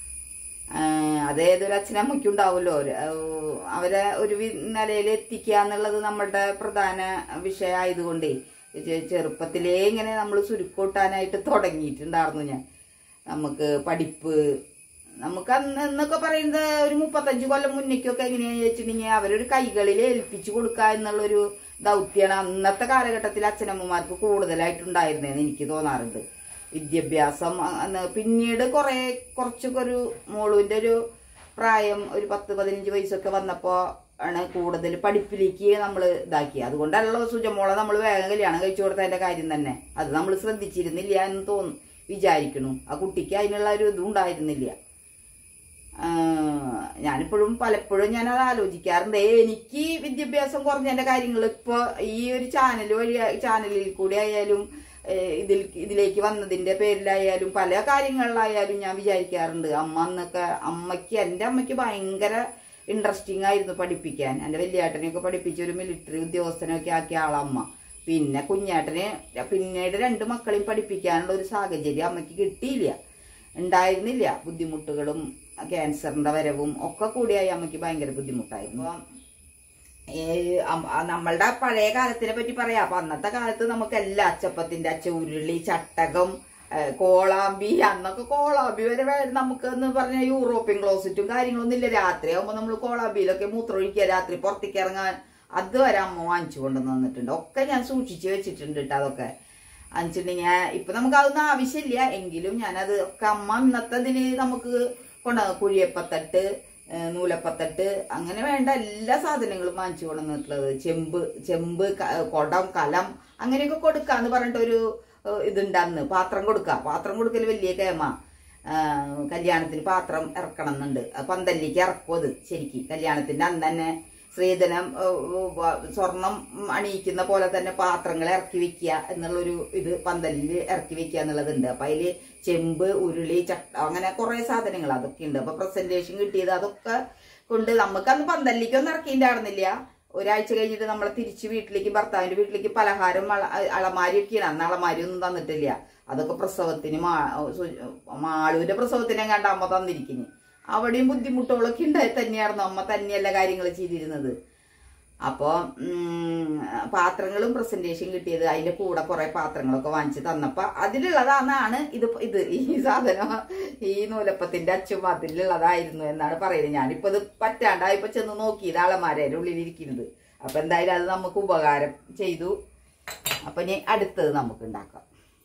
ആഹ് അതേതൊരു അച്ഛനമ്മയ്ക്കും ഉണ്ടാവുമല്ലോ ഒരു, ആഹ് അവരെ ഒരു വി- നിലയിൽ എത്തിക്കുക എന്നുള്ളത് നമ്മളുടെ പ്രധാന വിഷയമായതുകൊണ്ടേ ചെ- ചെറുപ്പത്തിലേ ഇങ്ങനെ നമ്മൾ സുരുക്കൂട്ടാനായിട്ട് തുടങ്ങിയിട്ടുണ്ടായിരുന്നു ഞാൻ നമുക്ക് പഠിപ്പ് നമുക്ക് അന്ന് എന്നൊക്കെ പറയുന്നത് ഒരു മുപ്പത്തഞ്ച് കൊല്ലം മുന്നേക്കൊക്കെ എങ്ങനെയാന്ന് വെച്ചിട്ടുണ്ടെങ്കിൽ അവരൊരു കൈകളിൽ ഏൽപ്പിച്ചു കൊടുക്കുക എന്നുള്ളൊരു ദൗത്യമാണ് അന്നത്തെ കാലഘട്ടത്തിൽ അച്ഛനമ്മമാർക്ക് കൂടുതലായിട്ടുണ്ടായിരുന്നതെന്ന് എനിക്ക് തോന്നാറുണ്ട് വിദ്യാഭ്യാസം അ- അന്ന് പിന്നീട് കുറെ കുറച്ചൊക്കെ ഒരു മോളുവിന്റെ ഒരു പ്രായം ഒരു പത്ത് പതിനഞ്ച് വയസ്സൊക്കെ വന്നപ്പോ ആണ് കൂടുതൽ പഠിപ്പിലേക്ക് നമ്മൾ ഇതാക്കി അതുകൊണ്ടല്ലോ സുജമോളെ നമ്മൾ വേഗം കല്യാണം കഴിച്ചു കൊടുത്തതിന്റെ കാര്യം തന്നെ അത് നമ്മൾ ശ്രദ്ധിച്ചിരുന്നില്ല എന്ന് തോന്നുന്നു വിചാരിക്കണു ആ കുട്ടിക്ക് അതിനുള്ള ഒരു ഇതും ഉണ്ടായിരുന്നില്ല ആഹ് ഞാനിപ്പോഴും പലപ്പോഴും ഞാൻ അത് ആലോചിക്കാറുണ്ട് എനിക്ക് വിദ്യാഭ്യാസം കുറഞ്ഞതിന്റെ കാര്യങ്ങൾ ഇപ്പൊ ഈ ഒരു ചാനൽ വഴി ചാനലിൽ കൂടി ആയാലും ഏഹ് ഇതിൽ ഇതിലേക്ക് വന്നതിന്റെ പേരിലായാലും പല കാര്യങ്ങളിലായാലും ഞാൻ വിചാരിക്കാറുണ്ട് അമ്മ അന്നൊക്കെ അമ്മയ്ക്ക് എൻ്റെ അമ്മയ്ക്ക് ഭയങ്കര ഇൻട്രസ്റ്റിംഗ് ആയിരുന്നു പഠിപ്പിക്കാൻ എൻ്റെ വലിയേട്ടനെയൊക്കെ പഠിപ്പിച്ച് ഒരു മിലിറ്ററി ഉദ്യോഗസ്ഥനൊക്കെ ആക്കിയ ആളമ്മ പിന്നെ കുഞ്ഞേട്ടനെ പിന്നീട് രണ്ട് മക്കളെയും പഠിപ്പിക്കാനുള്ള ഒരു സാഹചര്യം അമ്മയ്ക്ക് കിട്ടിയില്ല ഉണ്ടായിരുന്നില്ല ബുദ്ധിമുട്ടുകളും ക്യാൻസറിന്റെ വരവും ഒക്കെ കൂടിയായി അമ്മയ്ക്ക് ഭയങ്കര ബുദ്ധിമുട്ടായിരുന്നു അപ്പം ഏ, അം- ആ നമ്മളുടെ പഴയ കാലത്തിനെ പറ്റി പറയാം അപ്പൊ അന്നത്തെ കാലത്ത് നമുക്ക് എല്ലാ അച്ചപ്പത്തിന്റെ അച്ച ഉരുളി ചട്ടകം ഏ, കോളാമ്പി അന്നൊക്കെ കോളാമ്പി വരെ വേ- നമുക്ക് എന്ന് പറഞ്ഞ യൂറോപ്യൻ ക്ലോസറ്റും കാര്യങ്ങളൊന്നും ഇല്ല രാത്രി ആകുമ്പോൾ നമ്മൾ കോളാമ്പിയിലൊക്കെ മൂത്രമൊഴിക്കുക രാത്രി പുറത്തേക്ക് ഇറങ്ങാൻ അതുവരെ അമ്മ വാങ്ങിച്ചു കൊണ്ടുവന്ന് തന്നിട്ടുണ്ട് ഒക്കെ ഞാൻ സൂക്ഷിച്ചു വെച്ചിട്ടുണ്ട് കേട്ടോ അതൊക്കെ അഞ്ചിട്ടുണ്ടെങ്കിൽ ഇപ്പൊ നമുക്ക് അതൊന്നും ആവശ്യമില്ല എങ്കിലും ഞാനത് ഒക്കെ അമ്മ ഇന്നത്തെ ഇതിന് നമുക്ക് കൊണ്ടുവന്നു കുഴിയപ്പത്തട്ട് ഏ, നൂലപ്പത്തട്ട് അങ്ങനെ വേണ്ട എല്ലാ സാധനങ്ങളും വാങ്ങിച്ചു കൊണ്ടുവന്നിട്ടുള്ളത് ചെമ്പ് ചെമ്പ് ക- കുടം കലം അങ്ങനെയൊക്കെ കൊടുക്കാന്ന് പറഞ്ഞിട്ടൊരു ഏ, ഇതുണ്ടന്ന് പാത്രം കൊടുക്കുക പാത്രം കൊടുക്കൽ വലിയ കേമ ആ, കല്യാണത്തിന് പാത്രം ഇറക്കണം എന്നുണ്ട് അത് പന്തല്ലിക്ക് ഇറക്കും അത് ശരിക്കും കല്യാണത്തിന്റെ അന്ന് തന്നെ സ്ത്രീധനം ഏ, വ- സ്വർണം അണിയിക്കുന്ന പോലെ തന്നെ പാത്രങ്ങൾ ഇറക്കി വെക്കുക എന്നുള്ളൊരു ഇത് പന്തലിൽ ഇറക്കി വെക്കുക എന്നുള്ളതുണ്ട് അപ്പൊ അതില് ചെമ്പ് ഉരുളി ചട്ട അങ്ങനെ കുറെ സാധനങ്ങൾ അതൊക്കെ ഉണ്ട് അപ്പൊ പ്രസന്റേഷൻ കിട്ടിയത് അതൊക്കെ കൊണ്ട് നമുക്ക് അന്ന് പന്തലിലേക്കൊന്നും ഇറക്കിണ്ടായിരുന്നില്ല ഒരാഴ്ച കഴിഞ്ഞിട്ട് നമ്മളെ തിരിച്ച് വീട്ടിലേക്ക് ഭർത്താവിന്റെ വീട്ടിലേക്ക് പലഹാരം അള- അളമാരിയൊക്കെയാണ് അന്ന് അളമാരി ഒന്നും തന്നിട്ടില്ല അതൊക്കെ പ്രസവത്തിന് മാ സു- മാളുവിന്റെ പ്രസവത്തിനെ കണ്ട അമ്മ തന്നിരിക്കുന്നു അവിടെയും ബുദ്ധിമുട്ടുകളൊക്കെ ഉണ്ടായി തന്നെയായിരുന്നു അമ്മ തന്നെയല്ല കാര്യങ്ങൾ ചെയ്തിരുന്നത് അപ്പോൾ പാത്രങ്ങളും പ്രസന്റേഷൻ കിട്ടിയത് അതിന്റെ കൂടെ കുറെ പാത്രങ്ങളൊക്കെ വാങ്ങിച്ച് തന്നപ്പോ അതിലുള്ളതാണെന്നാണ് ഇത് ഇത് ഈ സാധനം ഈ നൂലപ്പത്തിന്റെ അച്ചും അതിലുള്ളതായിരുന്നു എന്നാണ് പറയുന്നത് ഞാനിപ്പോ ഇത് പറ്റാണ്ടായപ്പോ ചെന്ന് നോക്കിയത് ആളമാരുടെ ഉള്ളിലിരിക്കുന്നത് അപ്പൊ എന്തായാലും അത് നമുക്ക് ഉപകാരം ചെയ്തു അപ്പൊ ഇനി അടുത്തത് നമുക്ക് ഉണ്ടാക്കാം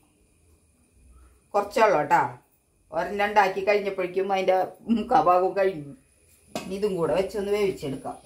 കുറച്ചുള്ളൂ കേട്ടാ ഒരെണ്ണം ഉണ്ടാക്കി കഴിഞ്ഞപ്പോഴേക്കും അതിന്റെ മുക്കാഭാഗവും കഴിഞ്ഞു ഇനി ഇതും കൂടെ വെച്ചൊന്ന് വേവിച്ചെടുക്കാം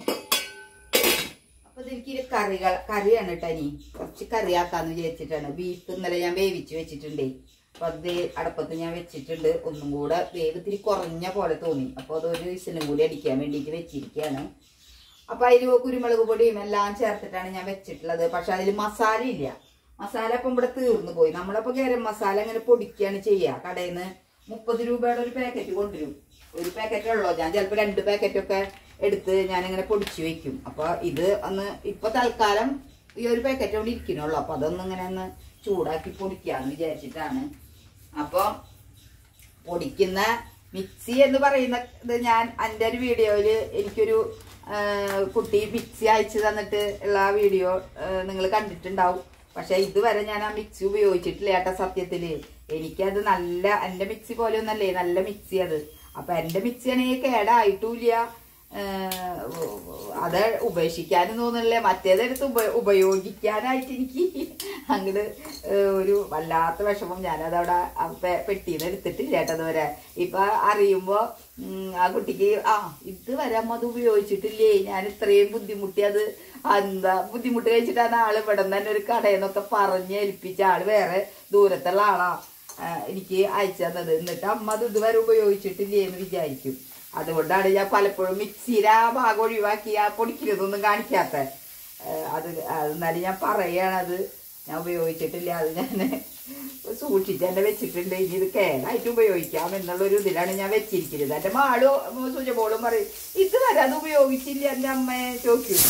അപ്പൊ ഇതിലേക്ക് കറികൾ കറിയാണ് കേട്ടോ ഇനി കുറച്ച് കറിയാക്കാന്ന് വിചാരിച്ചിട്ടാണ് ബീഫ് ഇന്നലെ ഞാൻ വേവിച്ച് വെച്ചിട്ടുണ്ടേ അപ്പൊ അത് അടപ്പത്ത് ഞാൻ വെച്ചിട്ടുണ്ട് ഒന്നും കൂടെ വേവ് ഇത്തിരി കുറഞ്ഞ പോലെ തോന്നി അപ്പൊ അതൊരു വിസിലും കൂടി അടിക്കാൻ വേണ്ടിയിട്ട് വെച്ചിരിക്കുകയാണ് അപ്പൊ അതിൽ കുരുമുളക് പൊടിയും എല്ലാം ചേർത്തിട്ടാണ് ഞാൻ വെച്ചിട്ടുള്ളത് പക്ഷെ അതിൽ മസാല ഇല്ല മസാല ഇപ്പം ഇവിടെ തീർന്നു പോയി നമ്മളപ്പോ ഗരം മസാല ഇങ്ങനെ പൊടിക്കുകയാണ് ചെയ്യുക കടയിൽ നിന്ന് മുപ്പത് രൂപയുടെ ഒരു പാക്കറ്റ് കൊണ്ടുവരും ഒരു പാക്കറ്റ് ഉള്ളോ ഞാൻ ചിലപ്പോൾ രണ്ട് പാക്കറ്റ് ഒക്കെ എടുത്ത് ഞാനിങ്ങനെ പൊടിച്ചു വെക്കും അപ്പൊ ഇത് ഒന്ന് ഇപ്പൊ തൽക്കാലം ഈ ഒരു പാക്കറ്റ് കൊണ്ട് ഇരിക്കണുള്ളൂ അപ്പൊ അതൊന്നും ഇങ്ങനെ ഒന്ന് ചൂടാക്കി പൊടിക്കാന്ന് വിചാരിച്ചിട്ടാണ് അപ്പൊ പൊടിക്കുന്ന മിക്സി എന്ന് പറയുന്ന ഇത് ഞാൻ എൻ്റെ ഒരു വീഡിയോയില് എനിക്കൊരു ആ, കുട്ടി മിക്സി അയച്ചു തന്നിട്ട് ഉള്ള ആ വീഡിയോ നിങ്ങൾ കണ്ടിട്ടുണ്ടാവും പക്ഷെ ഇതുവരെ ഞാൻ ആ മിക്സി ഉപയോഗിച്ചിട്ടില്ല ഏട്ടാ സത്യത്തില് എനിക്കത് നല്ല എൻ്റെ മിക്സി പോലെ ഒന്നല്ലേ നല്ല മിക്സി അത് അപ്പൊ എൻ്റെ മിക്സി ആണെങ്കിൽ കേടായിട്ടുമില്ല ഏഹ് അത് ഉപേക്ഷിക്കാനും തോന്നുന്നില്ല മറ്റേതെടുത്ത് ഉപ ഉപയോഗിക്കാനായിട്ട് എനിക്ക് അങ്ങോട്ട് ഒരു വല്ലാത്ത വിഷമം ഞാനതവിടെ ആ പെ- പെട്ടിന്ന് എടുത്തിട്ടില്ല കേട്ടോ അതുവരെ ഇപ്പൊ അറിയുമ്പോ ഉം, ആ കുട്ടിക്ക് ആ ഇതുവരെ അമ്മ അത് ഉപയോഗിച്ചിട്ടില്ലേ ഞാൻ ഇത്രയും ബുദ്ധിമുട്ടി അത് എന്താ ബുദ്ധിമുട്ട് കഴിച്ചിട്ടാണ് ആള് ഇവിടെ നിന്ന് തന്നെ ഒരു കടയിൽ നിന്നൊക്കെ പറഞ്ഞ് ഏൽപ്പിച്ച ആള് വേറെ ദൂരത്തുള്ള ആളാ ആ, എനിക്ക് അയച്ചു തന്നത് എന്നിട്ട് അമ്മ അത് ഇതുവരെ ഉപയോഗിച്ചിട്ടില്ലേ എന്ന് വിചാരിക്കും അതുകൊണ്ടാണ് ഞാൻ പലപ്പോഴും മിക്സിയിലെ ആ ഭാഗം ഒഴിവാക്കി ആ പൊടിക്കുന്നതൊന്നും കാണിക്കാത്ത അത് അത് എന്നാലും ഞാൻ പറയണത് ഞാൻ ഉപയോഗിച്ചിട്ടില്ല അത് ഞാൻ സൂക്ഷിച്ച് തന്നെ വെച്ചിട്ടുണ്ട് ഇനി ഇത് കേടായിട്ട് ഉപയോഗിക്കാം എന്നുള്ളൊരു ഇതിലാണ് ഞാൻ വെച്ചിരിക്കുന്നത് എൻ്റെ മാളും സുജബോളും പറയും ഇതുവരെ അത് ഉപയോഗിച്ചില്ല എൻ്റെ അമ്മയെ ചോദിക്കും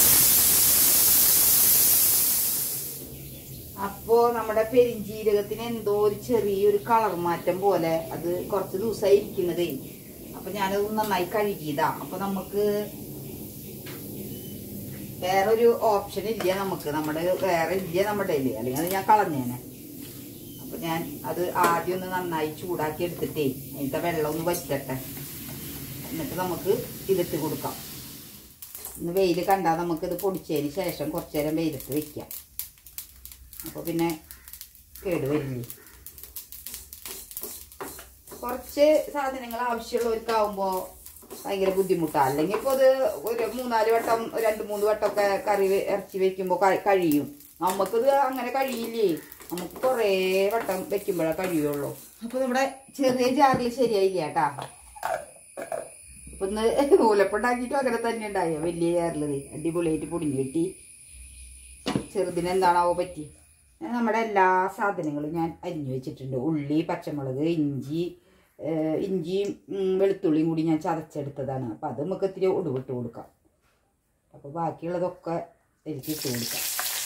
അപ്പോ നമ്മുടെ പെരിഞ്ജീരകത്തിന് എന്തോ ഒരു ചെറിയൊരു കളർ മാറ്റം പോലെ അത് കുറച്ച് ദിവസമായി ഇരിക്കുന്നതേ അപ്പൊ ഞാനത് നന്നായി കഴുകിയതാ അപ്പൊ നമുക്ക് വേറൊരു ഓപ്ഷൻ ഇല്ല നമുക്ക് നമ്മുടെ വേറെ ഇല്ല നമ്മുടെ കയ്യില് അല്ലെങ്കിൽ അത് ഞാൻ കളഞ്ഞേനെ അപ്പൊ ഞാൻ അത് ആദ്യം ഒന്ന് നന്നായി ചൂടാക്കി എടുത്തിട്ടേ അതിന്റെ വെള്ളം ഒന്ന് വറ്റട്ടെ എന്നിട്ട് നമുക്ക് ഇതിട്ട് കൊടുക്കാം ഇന്ന് വെയിൽ കണ്ടാൽ നമുക്കിത് പൊടിച്ചതിന് ശേഷം കുറച്ചു നേരം വെയിലത്ത് വെക്കാം അപ്പോൾ പിന്നെ കേടുവരില്ലേ കുറച്ച് സാധനങ്ങൾ ആവശ്യമുള്ളവർക്കാവുമ്പോൾ ഭയങ്കര ബുദ്ധിമുട്ടാണ് അല്ലെങ്കിൽ ഇപ്പോൾ അത് ഒരു മൂന്നാല് വട്ടം ഒരു രണ്ട് മൂന്ന് വട്ടമൊക്കെ കറി വെ- ഇറച്ചി വെക്കുമ്പോൾ കഴിയും നമുക്കിത് അങ്ങനെ കഴിയില്ലേ നമുക്ക് കുറേ വട്ടം വെക്കുമ്പോഴേ കഴിയുള്ളൂ അപ്പോൾ നമ്മുടെ ചെറിയ ജാറിൽ ശരിയായില്ല കേട്ടാ ഇപ്പൊ ഇന്ന് നൂലപ്പുണ്ടാക്കിയിട്ടും അങ്ങനെ തന്നെ ഉണ്ടായോ വലിയ ജാറിലത് അടിപൊളിയായിട്ട് പൊടിഞ്ഞു കിട്ടി ചെറുതിന് എന്താണാവോ പറ്റി ഞാൻ നമ്മുടെ എല്ലാ സാധനങ്ങളും ഞാൻ അരിഞ്ഞു വെച്ചിട്ടുണ്ട് ഉള്ളി പച്ചമുളക് ഇഞ്ചി ഏഹ് ഇഞ്ചിയും ഉം, വെളുത്തുള്ളിയും കൂടി ഞാൻ ചതച്ചെടുത്തതാണ് അപ്പം അത് നമുക്ക് ഇത്തിരി ഒടുവിട്ട് കൊടുക്കാം അപ്പോൾ ബാക്കിയുള്ളതൊക്കെ എനിക്ക് ഇട്ട് കൊടുക്കാം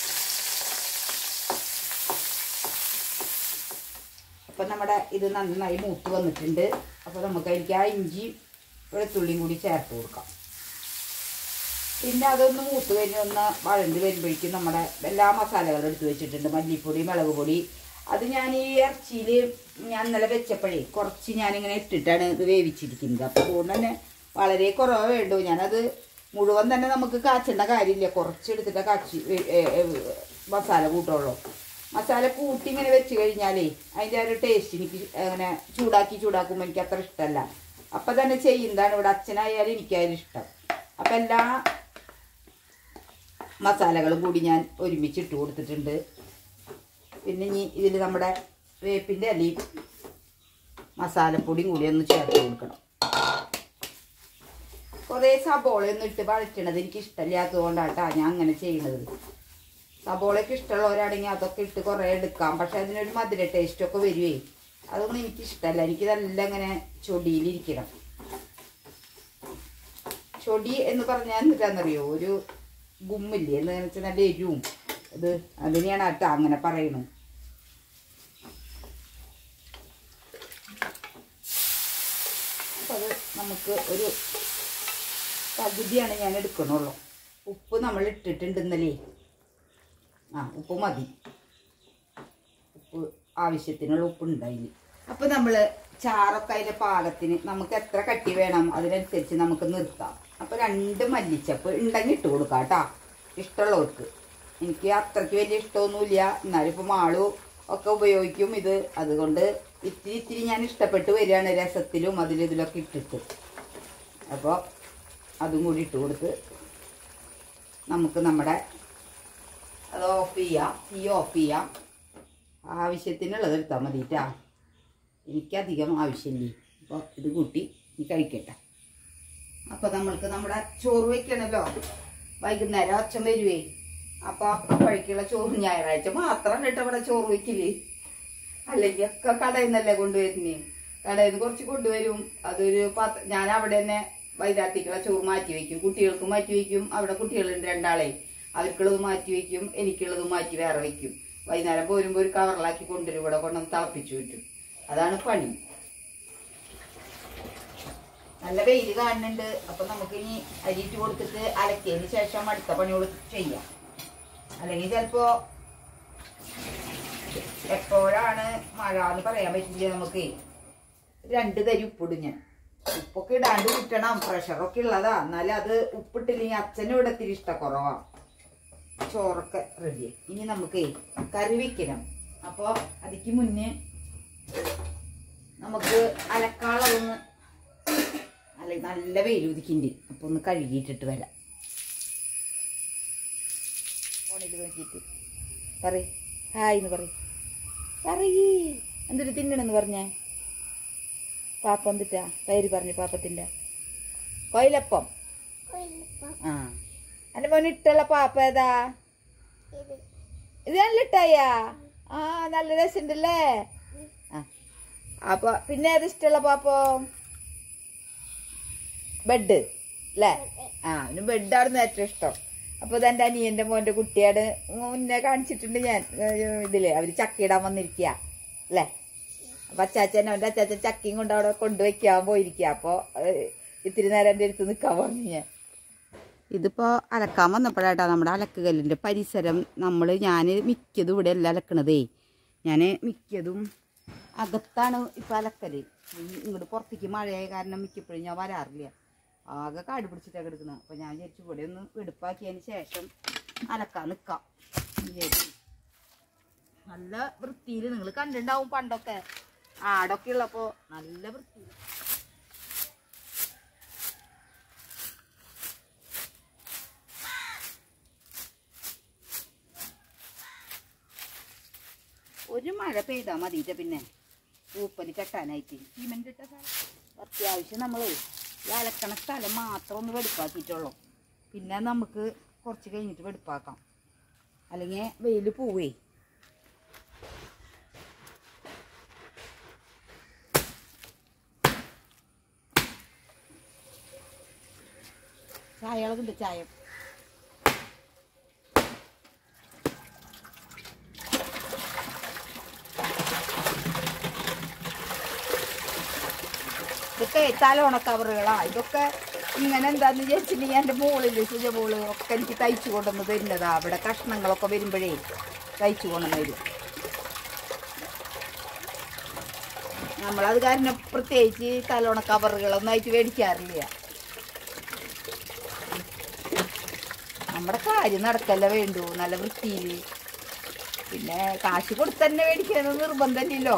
അപ്പം നമ്മുടെ ഇത് നന്നായി മൂത്ത് വന്നിട്ടുണ്ട് അപ്പോൾ നമുക്ക് അതിലേക്ക് ആ ഇഞ്ചി വെളുത്തുള്ളിയും കൂടി ചേർത്ത് കൊടുക്കാം പിന്നെ അതൊന്ന് മൂത്ത് കഴിഞ്ഞ് ഒന്ന് വഴണ്ട് വരുമ്പോഴേക്കും നമ്മുടെ എല്ലാ മസാലകളും എടുത്ത് വെച്ചിട്ടുണ്ട് മല്ലിപ്പൊടി മുളക് പൊടി അത് ഞാൻ ഈ ഇറച്ചിയിൽ ഞാൻ ഇന്നലെ വെച്ചപ്പോഴേ കുറച്ച് ഞാനിങ്ങനെ ഇട്ടിട്ടാണ് ഇത് വേവിച്ചിരിക്കുന്നത് അപ്പോൾ അതുകൊണ്ട് തന്നെ വളരെ കുറവ് വേണ്ടു ഞാനത് മുഴുവൻ തന്നെ നമുക്ക് കാച്ചേണ്ട കാര്യമില്ല കുറച്ച് എടുത്തിട്ട് കാച്ചി വേ- ഏ- ഏ- മസാല കൂട്ടുള്ളൂ മസാല കൂട്ടി ഇങ്ങനെ വെച്ച് കഴിഞ്ഞാലേ അതിൻ്റെ ഒരു ടേസ്റ്റ് എനിക്ക് അങ്ങനെ ചൂടാക്കി ചൂടാക്കുമ്പോൾ എനിക്ക് അത്ര ഇഷ്ടമല്ല അപ്പം തന്നെ ചെയ്യുന്നതാണ് ഇവിടെ അച്ഛനായാലും എനിക്കായാലും ഇഷ്ടം അപ്പം എല്ലാ മസാലകളും കൂടി ഞാൻ ഒരുമിച്ച് ഇട്ട് കൊടുത്തിട്ടുണ്ട് പിന്നെ ഇനി ഇതിൽ നമ്മുടെ വേപ്പിൻ്റെ അലിയും മസാലപ്പൊടിയും കൂടി ഒന്ന് ചേർത്ത് കൊടുക്കണം കുറേ സബോളയൊന്നും ഇട്ട് വഴറ്റണത് എനിക്ക് ഇഷ്ടമില്ലാത്തത് കൊണ്ടാട്ടാ ഞാൻ അങ്ങനെ ചെയ്യണത് സബോളയൊക്കെ ഇഷ്ടമുള്ളവരാണെങ്കിൽ അതൊക്കെ ഇട്ട് കുറേ എടുക്കാം പക്ഷെ അതിനൊരു മധുര ടേസ്റ്റൊക്കെ വരുവേ അതൊന്നും എനിക്ക് ഇഷ്ടമല്ല എനിക്ക് നല്ല ഇങ്ങനെ ചൊടിയിലിരിക്കണം ചൊടി എന്ന് പറഞ്ഞാൽ എന്നിട്ടാന്നറിയോ ഒരു ഗുമ്മില്ലേ എന്ന് വെച്ചാൽ നല്ല എരിവും അത് അതിനെയാണ് കേട്ടോ അങ്ങനെ പറയണത് അപ്പം അത് നമുക്ക് ഒരു പകുതിയാണ് ഞാൻ എടുക്കണുള്ളൂ ഉപ്പ് നമ്മൾ ഇട്ടിട്ടുണ്ട് ഇന്നലെ ആ ഉപ്പ് മതി ഉപ്പ് ആവശ്യത്തിനുള്ള ഉപ്പ് ഉണ്ടായില്ല അപ്പം നമ്മൾ ചാറൊക്കെ അതിൻ്റെ പാകത്തിന് നമുക്ക് എത്ര കട്ടി വേണം അതിനനുസരിച്ച് നമുക്ക് നിർത്താം അപ്പോൾ രണ്ട് മല്ലിച്ചപ്പ് ഉണ്ടെങ്കിൽ ഇട്ട് കൊടുക്കാം കേട്ടോ ഇഷ്ടമുള്ളവർക്ക് എനിക്ക് അത്രയ്ക്ക് വലിയ ഇഷ്ടമൊന്നുമില്ല എന്നാലും ഇപ്പോൾ മാളു ഒക്കെ ഉപയോഗിക്കും ഇത് അതുകൊണ്ട് ഇത്തിരി ഇത്തിരി ഞാൻ ഇഷ്ടപ്പെട്ട് വരികയാണ് രസത്തിലും അതിലും ഇതിലൊക്കെ ഇട്ടിട്ട് അപ്പോൾ അതും കൂടി ഇട്ട് കൊടുത്ത് നമുക്ക് നമ്മുടെ അത് ഓഫ് ചെയ്യാം തീ ഓഫ് ചെയ്യാം ആവശ്യത്തിനുള്ളത് എടുത്താൽ മതിട്ടാ എനിക്കധികം ആവശ്യമില്ലേ അപ്പോൾ ഇത് കൂട്ടി ഇനി കഴിക്കട്ടെ അപ്പോൾ നമ്മൾക്ക് നമ്മുടെ ചോറ് വയ്ക്കണമല്ലോ വൈകുന്നേരം അച്ഛൻ വരുവേ അപ്പോൾ അപ്പോഴേക്കുള്ള ചോറ് ഞായറാഴ്ച മാത്രം കേട്ടോ ഇവിടെ ചോറ് വയ്ക്കില്ലേ അല്ലെങ്കിൽ ഒക്കെ കടയിൽ നിന്നല്ലേ കൊണ്ടുവരുന്നേ കടയിൽ നിന്ന് കുറച്ച് കൊണ്ടുവരും അതൊരു പത്ത് ഞാൻ അവിടെ തന്നെ വൈകാട്ടിക്കുള്ള ചോറ് മാറ്റി വയ്ക്കും കുട്ടികൾക്ക് മാറ്റി വയ്ക്കും അവിടെ കുട്ടികളുണ്ട് രണ്ടാളെ അവർക്കുള്ളത് മാറ്റി വയ്ക്കും എനിക്കുള്ളത് മാറ്റി വേറെ വയ്ക്കും വൈകുന്നേരം പോരുമ്പോൾ ഒരു കവറിലാക്കി കൊണ്ടുവരും ഇവിടെ കൊണ്ടുവന്ന് തിളപ്പിച്ചു വിട്ടും അതാണ് പണി നല്ല വെയിൽ കാണുന്നുണ്ട് അപ്പൊ നമുക്ക് ഇനി അരിയിട്ട് കൊടുത്തിട്ട് അലക്കിയതിന് ശേഷം അടുത്ത പണി കൊടുത്ത് ചെയ്യാം അല്ലെങ്കിൽ ചിലപ്പോ എപ്പോഴാണ് മഴ എന്ന് പറയാൻ പറ്റില്ല നമുക്ക് രണ്ട് തരി ഉപ്പിടും ഞാൻ ഉപ്പൊക്കെ ഇടാണ്ട് കിട്ടണം പ്രഷറൊക്കെ ഉള്ളതാ എന്നാലും അത് ഉപ്പിട്ടില്ലെങ്കിൽ അച്ഛനും ഇവിടെ ഇത്തിരി ഇഷ്ടക്കുറവാ ചോറൊക്കെ റെഡി ഇനി നമുക്ക് കറി വെക്കണം അപ്പോൾ അതിക്ക് മുന്നേ നമുക്ക് അലക്കാളതൊന്ന് അല്ല നല്ല വെയിൽ ഉദിക്കുന്നുണ്ട് അപ്പോൾ ഒന്ന് കഴുകിയിട്ടിട്ട് വരാം ഫോണിൽ നോക്കിയിട്ട് പറയ് ഹായ് എന്ന് പറയ് പറയ് എന്തൊരു തിന്നണെന്ന് പറഞ്ഞേ പാപ്പ എന്തിട്ടാ പേര് പറഞ്ഞു പാപ്പത്തിന്റെ കൊയിലപ്പം ആ എന്റെ മോന് ഇട്ടുള്ള പാപ്പ ഏതാ ഇത് നല്ല ഇട്ടായാ ആ നല്ല രസമുണ്ടല്ലേ ആ അപ്പൊ പിന്നെ ഏത് ഇഷ്ടമുള്ള പാപ്പോ ബെഡ് അല്ലേ ആ അവന് ബെഡാണ് ഏറ്റവും ഇഷ്ടം അപ്പൊ ഇതെന്റെ അനിയന്റെ മോന്റെ കുട്ടിയാണ് മുന്നേ കാണിച്ചിട്ടുണ്ട് ഞാൻ ഏ, ഇതില് അവര് ചക്കയിടാൻ വന്നിരിക്കുക അല്ലേ അപ്പൊ അച്ചാച്ചൻ അവന്റെ അച്ചാച്ചൻ ചക്കയും കൊണ്ട് അവിടെ കൊണ്ടുവയ്ക്കാൻ പോയിരിക്കുക അപ്പൊ ഏ, ഇത്തിരി നേരം എൻ്റെ അടുത്ത് നിൽക്കാൻ പറഞ്ഞു ഞാൻ ഇതിപ്പോൾ അലക്കാൻ വന്നപ്പോഴാട്ടാ നമ്മുടെ അലക്കുകല്ലിൻ്റെ പരിസരം നമ്മൾ ഞാൻ മിക്കതും ഇവിടെ അല്ല അലക്കണതേ ഞാൻ മിക്കതും അകത്താണ് ഇപ്പം അലക്കല് ഇങ്ങോട്ട് പുറത്തേക്ക് മഴയായ കാരണം മിക്കപ്പോഴും ഞാൻ വരാറില്ല ആകെ കാട് പിടിച്ചിട്ടാണ് കിടക്കുന്നത് അപ്പം ഞാൻ വിചാരിച്ചു ഇവിടെ ഒന്ന് വെടുപ്പാക്കിയതിന് ശേഷം അലക്കാൻ നിൽക്കാം വിചാരിച്ചു നല്ല വൃത്തിയിൽ നിങ്ങൾ കണ്ടിട്ടുണ്ടാവും പണ്ടൊക്കെ ആടൊക്കെ ഉള്ളപ്പോൾ നല്ല വൃത്തിയിൽ ഒരു മഴ പെയ്താൽ മതിയിട്ട് പിന്നെ പൂപ്പല് കെട്ടാനായിട്ട് സിമെന്റ് ഇട്ട സ്ഥലം അത്യാവശ്യം നമ്മൾ ഈ അലക്കണ സ്ഥലം മാത്രം ഒന്ന് വെടുപ്പാക്കിയിട്ടുള്ളൂ പിന്നെ നമുക്ക് കുറച്ച് കഴിഞ്ഞിട്ട് വെടുപ്പാക്കാം അല്ലെങ്കിൽ വെയിൽ പോവേ ചായകളൊക്കെ ഉണ്ട് ചായ ഇതൊക്കെ തലോണ കവറുകളാ ഇതൊക്കെ ഇങ്ങനെ എന്താന്ന് വിചാരിച്ചിട്ടുണ്ടെങ്കിൽ എൻ്റെ മോളിൽ സുജ മോള് ഒക്കെ എനിക്ക് തയ്ച്ചു കൊണ്ടുവന്ന് തരുന്നതാ അവിടെ കഷ്ണങ്ങളൊക്കെ വരുമ്പോഴേ തയ്ച്ചു കൊണ്ടുവന്ന് തരും നമ്മളത് കാരണം പ്രത്യേകിച്ച് തലോണ കവറുകളൊന്നും ആയിട്ട് മേടിക്കാറില്ല നമ്മുടെ കാര്യം നടക്കല്ല വേണ്ടു നല്ല വൃത്തിയിൽ പിന്നെ കാശ് കൊടുത്ത് തന്നെ മേടിക്കുന്നത് നിർബന്ധമില്ലല്ലോ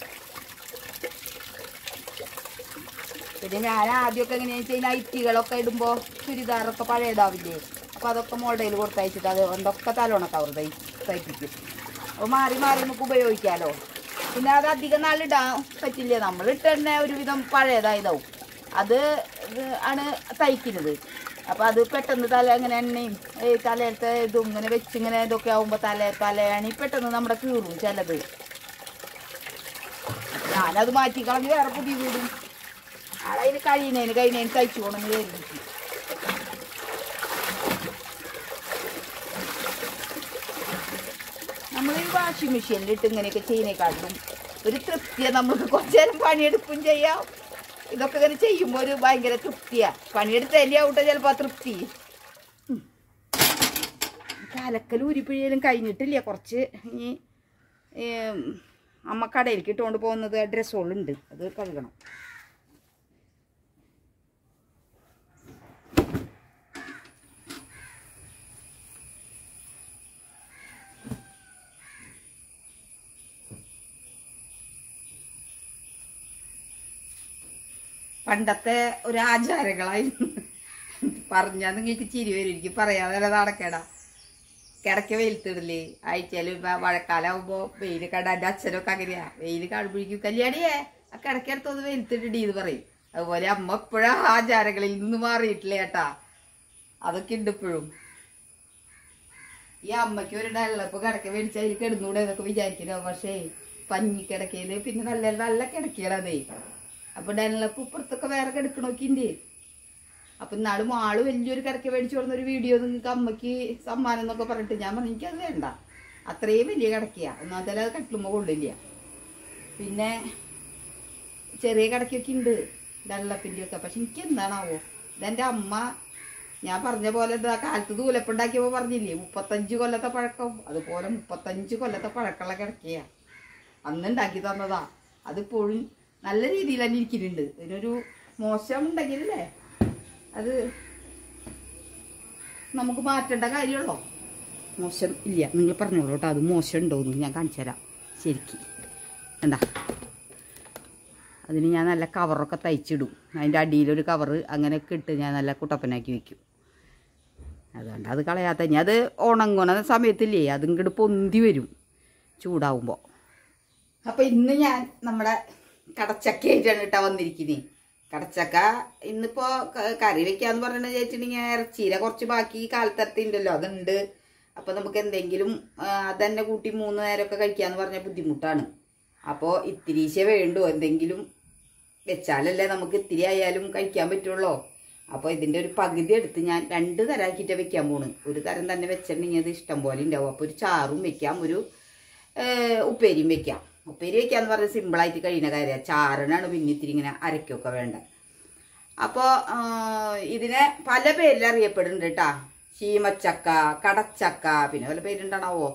പിന്നെ ഞാൻ ആദ്യമൊക്കെ എങ്ങനെയാണെന്ന് വെച്ചാൽ നൈറ്റികളൊക്കെ ഇടുമ്പോൾ ചുരിദാറൊക്കെ പഴയതാവില്ലേ അപ്പോൾ അതൊക്കെ മോഡൽ കൊടുത്തയച്ചിട്ട് അത് എന്തൊക്കെ തലോണ കവർ തൈ തയ്പ്പിക്കും അപ്പോൾ മാറി മാറി നമുക്ക് ഉപയോഗിക്കാമല്ലോ പിന്നെ അത് അധികം നാളിടാൻ പറ്റില്ല നമ്മൾ ഇട്ട് തന്നെ ഒരുവിധം പഴയതായതാവും അത് ഇത് ആണ് തയ്ക്കുന്നത് അപ്പോൾ അത് പെട്ടെന്ന് തല ഇങ്ങനെ എണ്ണയും ഈ തലയിലത്തെ ഇതും ഇങ്ങനെ വെച്ച് ഇങ്ങനെ ഇതൊക്കെ ആകുമ്പോൾ തല തലയാണി പെട്ടെന്ന് നമ്മുടെ കീറും ചിലത് ഞാനത് മാറ്റി കളഞ്ഞ് വേറെ പുതിയ വീടും ആളതിന് കഴിയുന്നതിന് കഴിഞ്ഞതിന് തയ്ച്ചു പോകണമെന്ന് കരുതിയിട്ട് നമ്മൾ ഈ വാഷിംഗ് മെഷീനിൽ ഇട്ട് ഇങ്ങനെയൊക്കെ ചെയ്യുന്നേക്കാട്ടും ഒരു തൃപ്തിയാണ് നമുക്ക് കുറച്ചു നേരം പണിയെടുക്കും ചെയ്യാം ഇതൊക്കെ ഇങ്ങനെ ചെയ്യുമ്പോൾ ഒരു ഭയങ്കര തൃപ്തിയാണ് പണിയെടുത്തല്ലേ ആവട്ടെ ചിലപ്പോൾ ആ തൃപ്തി ഉം. കലക്കൽ ഉരിപ്പിഴിയലും കഴിഞ്ഞിട്ടില്ല കുറച്ച് ഇനി ഏം, അമ്മ കടയിലേക്ക് ഇട്ടുകൊണ്ട് പോകുന്നത് ഡ്രസ്സുകളുണ്ട് അത് കഴുകണം പണ്ടത്തെ ഒരു ആചാരങ്ങളായിരുന്നു പറഞ്ഞാൽ നിങ്ങൾക്ക് ചിരി വരും എനിക്ക് പറയാതെ നടക്കേടാ കിടക്ക വെയിലത്തിടില്ലേ ആഴ്ചയിൽ മഴക്കാലാവുമ്പോ വെയിൽ കണ്ട എൻ്റെ അച്ഛനൊക്കെ അങ്ങനെയാ വെയിൽ കാണുമ്പോഴേക്കും കല്യാണിയേ ആ കിടക്കെടുത്തത് വെയിലത്തിടടി എന്ന് പറയും അതുപോലെ അമ്മ ഇപ്പോഴാ ആചാരങ്ങളിൽ നിന്ന് മാറിയിട്ടില്ല ഏട്ടാ അതൊക്കെ ഉണ്ട് ഇപ്പോഴും ഈ അമ്മയ്ക്ക് ഒരു ഡള്ളപ്പ് കിടക്ക മേടിച്ച് അതിൽ കിടന്നൂടെ എന്നൊക്കെ വിചാരിക്കുന്നു പക്ഷേ പഞ്ഞി കിടക്കയില് പിന്നെ നല്ല നല്ല കിടക്കണതേ അപ്പൊ ഡള്ളപ്പ് ഇപ്പുറത്തൊക്കെ വേറെ കിടക്കണോക്കെ ഉണ്ട് അപ്പൊ ഇന്നാള് മാള് വലിയൊരു കിടക്ക മേടിച്ചു കൊടുന്ന ഒരു വീഡിയോ നിങ്ങൾക്ക് അമ്മയ്ക്ക് സമ്മാനം എന്നൊക്കെ പറഞ്ഞിട്ട് ഞാൻ പറഞ്ഞു എനിക്കത് വേണ്ട അത്രയും വലിയ കിടക്കയാ ഒന്നാമത്തെ അത് കട്ടിലുമ്പോ കൊള്ളില്ല പിന്നെ ചെറിയ കിടക്കൊക്കെ ഉണ്ട് ഡള്ളപ്പിൻ്റെ ഒക്കെ പക്ഷെ എനിക്ക് എന്താണാവോ ഇതെന്റെ അമ്മ ഞാൻ പറഞ്ഞ പോലെ എന്താ കാലത്ത് ദൂലപ്പുണ്ടാക്കിയപ്പോ പറഞ്ഞില്ലേ മുപ്പത്തഞ്ച് കൊല്ലത്തെ പഴക്കം അതുപോലെ മുപ്പത്തഞ്ച് കൊല്ലത്തെ പഴക്കമുള്ള കിടക്കയാ അന്ന് ഉണ്ടാക്കി തന്നതാ അതിപ്പോഴും നല്ല രീതിയിൽ തന്നെ ഇരിക്കുന്നുണ്ട് ഇതിനൊരു മോശം ഉണ്ടെങ്കിലല്ലേ അത് നമുക്ക് മാറ്റേണ്ട കാര്യമുള്ളോ മോശം ഇല്ല നിങ്ങൾ പറഞ്ഞോളൂ കേട്ടോ അത് മോശം ഉണ്ടോയെന്ന് ഞാൻ കാണിച്ചു തരാം ശരിക്ക് എന്താ അതിന് ഞാൻ നല്ല കവറൊക്കെ തയ്ച്ചിടും അതിൻ്റെ അടിയിലൊരു കവറ് അങ്ങനെയൊക്കെ ഇട്ട് ഞാൻ നല്ല കുട്ടപ്പനാക്കി വെക്കും അതുകൊണ്ട് അത് കളയാത്ത ഇനി അത് ഉണങ്ങുന്ന സമയത്തില്ലേ അതും ഇങ്ങോട്ട് പൊന്തി വരും ചൂടാവുമ്പോൾ അപ്പോൾ ഇന്ന് ഞാൻ നമ്മുടെ കടച്ചക്കയായിട്ടാണ് കേട്ടോ വന്നിരിക്കുന്നത് കടച്ചക്ക ഇന്നിപ്പോൾ കറി വെക്കാന്ന് പറഞ്ഞിട്ട് ചോദിച്ചിട്ടുണ്ടെങ്കിൽ ഇറച്ചിയില കുറച്ച് ബാക്കി കാലത്തരത്തി ഉണ്ടല്ലോ അതുണ്ട് അപ്പോൾ നമുക്ക് എന്തെങ്കിലും ആ, അതന്നെ കൂട്ടി മൂന്ന് നേരമൊക്കെ കഴിക്കാന്ന് പറഞ്ഞ ബുദ്ധിമുട്ടാണ് അപ്പോൾ ഇത്തിരീശേ വേണ്ടു എന്തെങ്കിലും വെച്ചാലല്ലേ നമുക്ക് ഇത്തിരി ആയാലും കഴിക്കാൻ പറ്റുള്ളൂ അപ്പോൾ ഇതിൻ്റെ ഒരു പകുതി എടുത്ത് ഞാൻ രണ്ട് തരാക്കിയിട്ട് വെക്കാൻ പോണ് ഒരു തരം തന്നെ വെച്ചിട്ടുണ്ടെങ്കിൽ അത് ഇഷ്ടം പോലെ ഉണ്ടാവും അപ്പോൾ ഒരു ചാറും വെക്കാം ഒരു ഏഹ്, ഉപ്പേരിയും വെക്കാം ഉപ്പേരി വെക്കാന്ന് പറഞ്ഞാൽ സിമ്പിളായിട്ട് കഴിയുന്ന കാര്യമാണ് ചാറിനാണ് പിന്നെ ഇത്തിരി ഇങ്ങനെ അരക്കൊക്കെ വേണ്ടത് അപ്പോൾ ഇതിനെ പല പേരിൽ അറിയപ്പെടുന്നുണ്ട് കേട്ടാ ചീമച്ചക്ക കടച്ചക്ക പിന്നെ പല പേരുണ്ടാണാവോ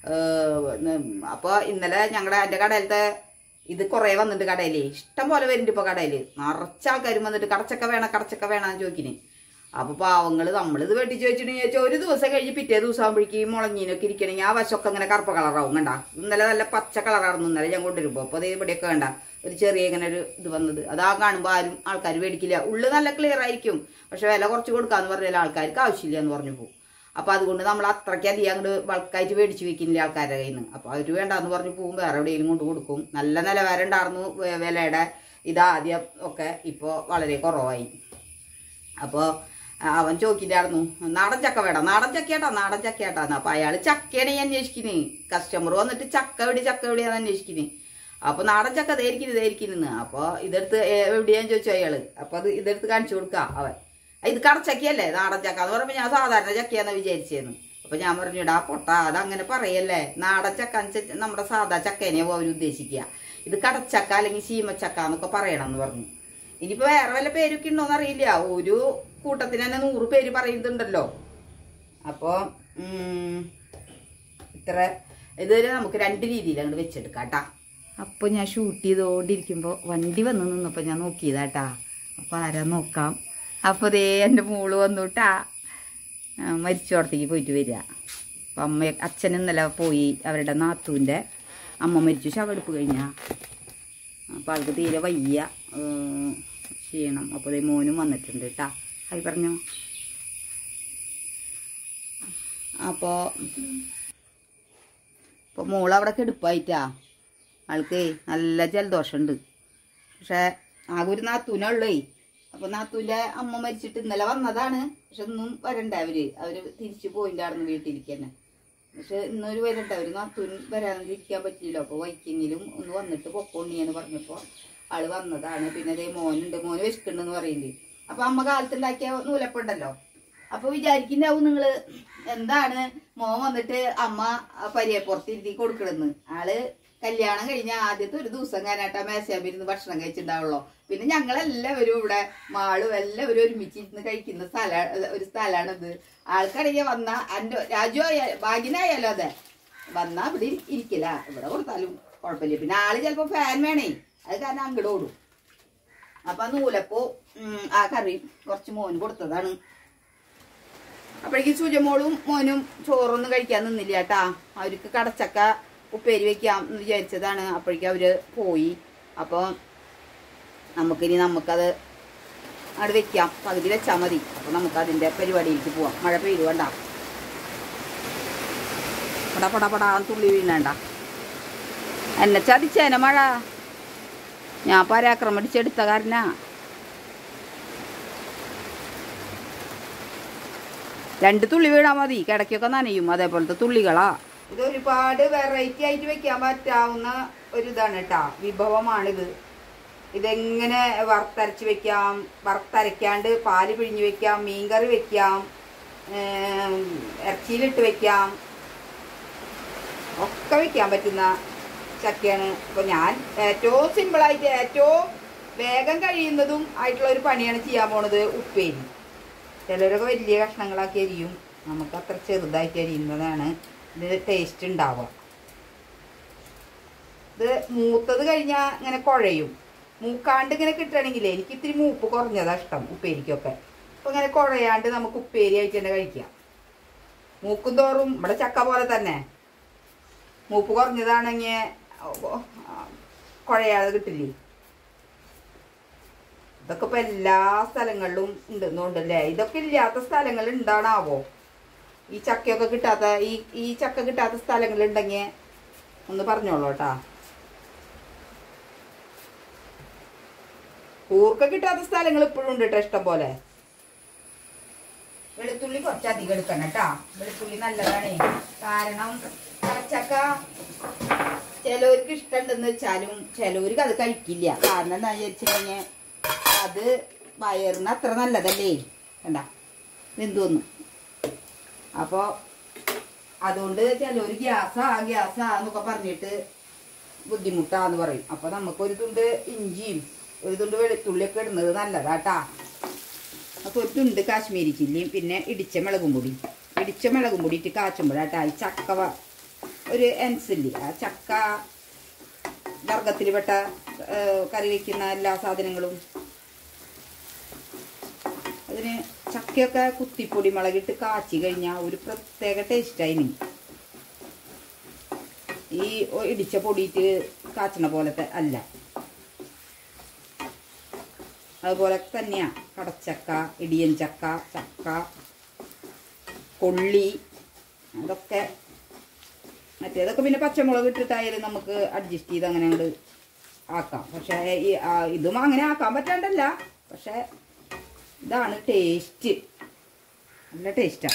അപ്പോൾ ഇന്നലെ ഞങ്ങളുടെ എൻ്റെ കടയിലത്തെ ഇത് കുറേ വന്നിട്ടുണ്ട് കടയിൽ ഇഷ്ടം പോലെ വരുന്നുണ്ട് ഇപ്പോൾ കടയിൽ നിറച്ച ആൾക്കാരും വന്നിട്ട് കടച്ചക്ക വേണം കടച്ചക്ക വേണമെന്ന് ചോദിക്കിന് അപ്പോൾ പാവങ്ങൾ നമ്മളിത് വെട്ടി ചോദിച്ചിട്ടുണ്ടെങ്കിൽ ചോദിച്ചാൽ ഒരു ദിവസം കഴിഞ്ഞ് പിറ്റേ ദിവസം ആകുമ്പോഴേക്കും മുളഞ്ഞീനൊക്കെ ഇരിക്കണമെങ്കിൽ ആ വശമൊക്കെ അങ്ങനെ കറുപ്പ കളറാവും കണ്ട ഇന്നലെ നല്ല പച്ച കളറായിരുന്നു ഇന്നലെ ഞാൻ കൊണ്ടുവരുമ്പോൾ അപ്പോൾ അതേ ഇവിടെയൊക്കെ വേണ്ട ഒരു ചെറിയ ഇങ്ങനെ ഒരു ഇത് വന്നത് അതാ കാണുമ്പോൾ ആരും ആൾക്കാർ മേടിക്കില്ല ഉള്ളു നല്ല ക്ലിയർ ആയിരിക്കും പക്ഷെ വില കുറച്ച് കൊടുക്കാന്ന് പറഞ്ഞാൽ ആൾക്കാർക്ക് ആവശ്യമില്ല എന്ന് പറഞ്ഞു പോകും അപ്പോൾ അതുകൊണ്ട് നമ്മൾ അത്രയ്ക്ക് അധികം അങ്ങോട്ട് ബൾക്കായിട്ട് മേടിച്ച് വെക്കുന്നില്ല ആൾക്കാരുടെ കയ്യിൽ നിന്ന് അപ്പോൾ അവർ വേണ്ടാന്ന് പറഞ്ഞ് പോകും വേറെ എവിടെയെങ്കിലും കൊണ്ട് കൊടുക്കും നല്ല നിലവാരം ഉണ്ടായിരുന്നു വെ- വിലയുടെ ഇതാദ്യം ഒക്കെ ഇപ്പോൾ വളരെ കുറവായി അപ്പോൾ അവൻ ചോദിക്കില്ലായിരുന്നു നാടൻ ചക്ക വേണം നാടൻ ചക്കയാട്ടാ നാടൻ ചക്കയാട്ടാന്ന് അപ്പൊ അയാൾ ചക്കയാണ് ഞാൻ അന്വേഷിക്കുന്നത് കസ്റ്റമർ വന്നിട്ട് ചക്ക എവിടെ ചക്ക എവിടെയാന്ന് അന്വേഷിക്കുന്നത് അപ്പൊ നാടൻ ചക്ക ഇതായിരിക്കുന്നു ഇതായിരിക്കുന്നു അപ്പൊ ഇതെടുത്ത് എ- എവിടെയാന്ന് ചോദിച്ചു അയാള് അപ്പൊ അത് ഇതെടുത്ത് കാണിച്ചു കൊടുക്ക അവൻ "ആ, ഇത് കടച്ചക്കയല്ലേ നാടൻ ചക്ക എന്ന് പറയുമ്പോ ഞാൻ സാധാരണ ചക്കയാന്ന് വിചാരിച്ചേന്ന് അപ്പൊ ഞാൻ പറഞ്ഞു ഇടാ പൊട്ട അതങ്ങനെ പറയല്ലേ നാടൻ ചക്ക എന്ന് വെച്ചാ നമ്മുടെ സാധാ ചക്കേനെയാ അവർ ഉദ്ദേശിക്കുക ഇത് കടച്ചക്ക അല്ലെങ്കിൽ ചീമച്ചക്ക എന്നൊക്കെ പറയണം എന്ന് പറഞ്ഞു ഇനിയിപ്പോ വേറെ വല്ല പേരൊക്കെ ഉണ്ടോന്ന് അറിയില്ല ഒരു കൂട്ടത്തിന് തന്നെ നൂറ് പേര് പറയുന്നുണ്ടല്ലോ അപ്പോ ഉം, ഇത്ര ഇതുവരെ നമുക്ക് രണ്ട് രീതിയിൽ അങ്ങോട്ട് വെച്ചെടുക്കാം കേട്ടാ അപ്പൊ ഞാൻ ഷൂട്ട് ചെയ്തുകൊണ്ടിരിക്കുമ്പോ വണ്ടി വന്ന് നിന്നപ്പോ ഞാൻ നോക്കിയതാട്ടാ അപ്പൊ ആരാ നോക്കാം അപ്പൊ ദേ എന്റെ മോള് വന്നുട്ടാ മരിച്ചോടത്തേക്ക് പോയിട്ട് വരിക അപ്പം അമ്മ അച്ഛൻ ഇന്നലെ പോയി അവരുടെ നാത്തൂൻ്റെ അമ്മ മരിച്ചു ശവെടുപ്പ് കഴിഞ്ഞാ അപ്പം ആൾക്ക് തീരെ വയ്യ ഏർ ക്ഷീണം അപ്പോൾ ദേ മോനും വന്നിട്ടുണ്ട് കേട്ടാ ഹായ് പറഞ്ഞോ അപ്പോൾ ഇപ്പോൾ മോളവിടെ കെടുപ്പായിട്ടാ ആൾക്ക് നല്ല ജലദോഷമുണ്ട് പക്ഷെ ആകെ ഒരു നാത്തൂനുള്ളേ അപ്പൊ നാത്തൂന്റെ അമ്മ മരിച്ചിട്ട് ഇന്നലെ വന്നതാണ് പക്ഷെ ഇന്നും വരണ്ട അവര് അവര് തിരിച്ചു പോയിണ്ടായിരുന്നു വീട്ടിലേക്ക് തന്നെ പക്ഷെ ഇന്നൊരു വരണ്ട അവര് നാത്തൂൻ വരാതിരിക്കാൻ പറ്റിയില്ല അപ്പൊ വൈക്കിങ്ങിലും ഒന്ന് വന്നിട്ട് പൊക്കോണ്ടിയെന്ന് പറഞ്ഞപ്പോ ആള് വന്നതാണ് പിന്നെ അതേ മോനുണ്ട് മോന് വിശക്കുണ്ടെന്ന് പറയുന്നുണ്ട് അപ്പൊ അമ്മ കാലത്തുണ്ടാക്കിയ നൂലപ്പുണ്ടല്ലോ അപ്പൊ വിചാരിക്കുന്നുണ്ടാവും നിങ്ങള് എന്താണ് മോൻ വന്നിട്ട് അമ്മ പരിയപ്പുറത്തിരുത്തി കൊടുക്കണെന്ന് ആള് കല്യാണം കഴിഞ്ഞ ആദ്യത്തെ ഒരു ദിവസം കാനായിട്ട് ആ മേശാമ്പിരുന്ന് ഭക്ഷണം കഴിച്ചിട്ടുണ്ടാവുള്ളൂ പിന്നെ ഞങ്ങളെല്ലാവരും ഇവിടെ മാളും എല്ലാവരും ഒരുമിച്ചിരുന്ന് കഴിക്കുന്ന സ്ഥല ഒരു സ്ഥലമാണിത് ആൾക്കറിയ വന്ന എൻ്റെ രാജു ആയ ഭാഗ്യനായാലോ അതെ വന്നാ ഇവിടെ ഇരി- ഇരിക്കില്ല ഇവിടെ കൊടുത്താലും കുഴപ്പമില്ല പിന്നെ ആള് ചിലപ്പോ ഫാൻ വേണേ അത് കാരണം അങ്ങോട്ട് ഓടും അപ്പൊ ആ നൂലപ്പോ ഉം, ആ കറി കുറച്ച് മോന് കൊടുത്തതാണ് അപ്പോഴേക്കും സുജമോളും മോനും ചോറൊന്നും കഴിക്കാൻ നിന്നില്ല കേട്ടാ അവർക്ക് കടച്ചക്ക ഉപ്പേരി വെക്കാം എന്ന് വിചാരിച്ചതാണ് അപ്പോഴേക്കും അവര് പോയി അപ്പോൾ നമുക്കിനി നമുക്കത് അവിടെ വെക്കാം പകുതി വെച്ചാൽ മതി അപ്പോൾ നമുക്ക് അതിൻ്റെ പരിപാടിയിലേക്ക് പോവാം മഴ പെയ്തു വേണ്ട പടാ പടാ പടാ തുള്ളി വീണേണ്ട എന്നെ ചതിച്ചേനെ മഴ ഞാൻ പരാക്രമം അടിച്ചെടുത്ത കാരനാ രണ്ട് തുള്ളി വീണാൽ മതി കിടക്കൊക്കെ നനയും അതേപോലത്തെ തുള്ളികളാ ഇത് ഒരുപാട് വെറൈറ്റി ആയിട്ട് വെക്കാൻ പറ്റാവുന്ന ഒരു ഇതാണ് കേട്ടാ വിഭവമാണിത് ഇതെങ്ങനെ വറുത്തരച്ച് വെക്കാം വറുത്തരയ്ക്കാണ്ട് പാല് പിഴിഞ്ഞ് വെക്കാം മീൻകറി വെക്കാം ഏം, ഇറച്ചിയിലിട്ട് വെക്കാം ഒക്കെ വെക്കാൻ പറ്റുന്ന ചക്കയാണ് അപ്പോൾ ഞാൻ ഏറ്റവും സിമ്പിളായിട്ട് ഏറ്റവും വേഗം കഴിയുന്നതും ആയിട്ടുള്ള ഒരു പണിയാണ് ചെയ്യാൻ പോണത് ഉപ്പേരി ചിലരൊക്കെ വലിയ കഷ്ണങ്ങളാക്കി അരിയും നമുക്ക് അത്ര ചെറുതായിട്ട് അരിയുന്നതാണ് ഇത് ടേസ്റ്റ് ഉണ്ടാവുക ഇത് മൂത്തത് കഴിഞ്ഞാൽ ഇങ്ങനെ കുഴയും മൂക്കാണ്ട് ഇങ്ങനെ കിട്ടുകയാണെങ്കിൽ എനിക്ക് ഇത്തിരി മൂപ്പ് കുറഞ്ഞതാ ഇഷ്ടം ഉപ്പേരിക്കൊക്കെ അപ്പൊ ഇങ്ങനെ കുഴയാണ്ട് നമുക്ക് ഉപ്പേരി ആയിട്ട് തന്നെ കഴിക്കാം മൂക്കും തോറും ഇവിടെ ചക്ക പോലെ തന്നെ മൂപ്പ് കുറഞ്ഞതാണെങ്കിൽ കുഴയാതെ കിട്ടില്ലേ ഇതൊക്കെ ഇപ്പൊ എല്ലാ സ്ഥലങ്ങളിലും ഉണ്ടെന്നുണ്ടല്ലേ ഇതൊക്കെ ഇല്ലാത്ത സ്ഥലങ്ങൾ ഉണ്ടാണാവോ ഈ ചക്കയൊക്കെ കിട്ടാത്ത ഈ ഈ ചക്ക കിട്ടാത്ത സ്ഥലങ്ങളുണ്ടെങ്കിൽ ഒന്ന് പറഞ്ഞോളൂ കേട്ടാ കൂർക്ക കിട്ടാത്ത സ്ഥലങ്ങൾ ഇപ്പോഴും ഉണ്ട് കേട്ടോ ഇഷ്ടം പോലെ വെളുത്തുള്ളി കുറച്ചധികം എടുക്കണം കേട്ടാ വെളുത്തുള്ളി നല്ലതാണ് കാരണം പച്ചക്ക ചിലവർക്ക് ഇഷ്ടമുണ്ടെന്ന് വെച്ചാലും ചിലവർക്ക് അത് കഴിക്കില്ല കാരണം എന്താ വിചാരിച്ചിട്ടുണ്ടെങ്കിൽ അത് വയറിന് അത്ര നല്ലതല്ലേ കണ്ട വെന്തോന്നു അപ്പോൾ അതുകൊണ്ട് ചിലവർ ഗ്യാസാ ഗ്യാസാ എന്നൊക്കെ പറഞ്ഞിട്ട് ബുദ്ധിമുട്ടാന്ന് പറയും അപ്പോൾ നമുക്കൊരു തുണ്ട് ഇഞ്ചിയും ഒരു തുണ്ട് വെളുത്തുള്ളിയൊക്കെ ഇടുന്നത് നല്ലതാട്ടാ അപ്പോൾ ഒരു തുണ്ട് കാശ്മീരി ചില്ലിയും പിന്നെ ഇടിച്ച മുളകും പൊടി ഇടിച്ച മുളകും പൊടി ഇട്ട് കാച്ചുമ്പോഴാട്ടാ ഈ ചക്ക വ- ഒരു എൻസില്ലേ ആ ചക്ക വർഗത്തിൽപ്പെട്ട ഏഹ്, കറി വയ്ക്കുന്ന എല്ലാ സാധനങ്ങളും അതിന് ചക്കയൊക്കെ കുത്തിപ്പൊടി മുളകിട്ട് കാച്ചി കഴിഞ്ഞാൽ ഒരു പ്രത്യേക ടേസ്റ്റായിന് ഈ ഒ- ഇടിച്ച പൊടിയിട്ട് കാച്ചണ പോലത്തെ അല്ല അതുപോലെ തന്നെയാ കടച്ചക്ക ഇടിയൻ ചക്ക ചക്ക കൊള്ളി അതൊക്കെ മറ്റേതൊക്കെ പിന്നെ പച്ചമുളക് ഇട്ടിട്ടായാലും നമുക്ക് അഡ്ജസ്റ്റ് ചെയ്ത് അങ്ങനെ അങ്ങോട്ട് ആക്കാം പക്ഷേ ഈ ആ, ഇതും അങ്ങനെ ആക്കാൻ പറ്റാണ്ടല്ല പക്ഷേ ഇതാണ് ടേസ്റ്റ് നല്ല ടേസ്റ്റാണ്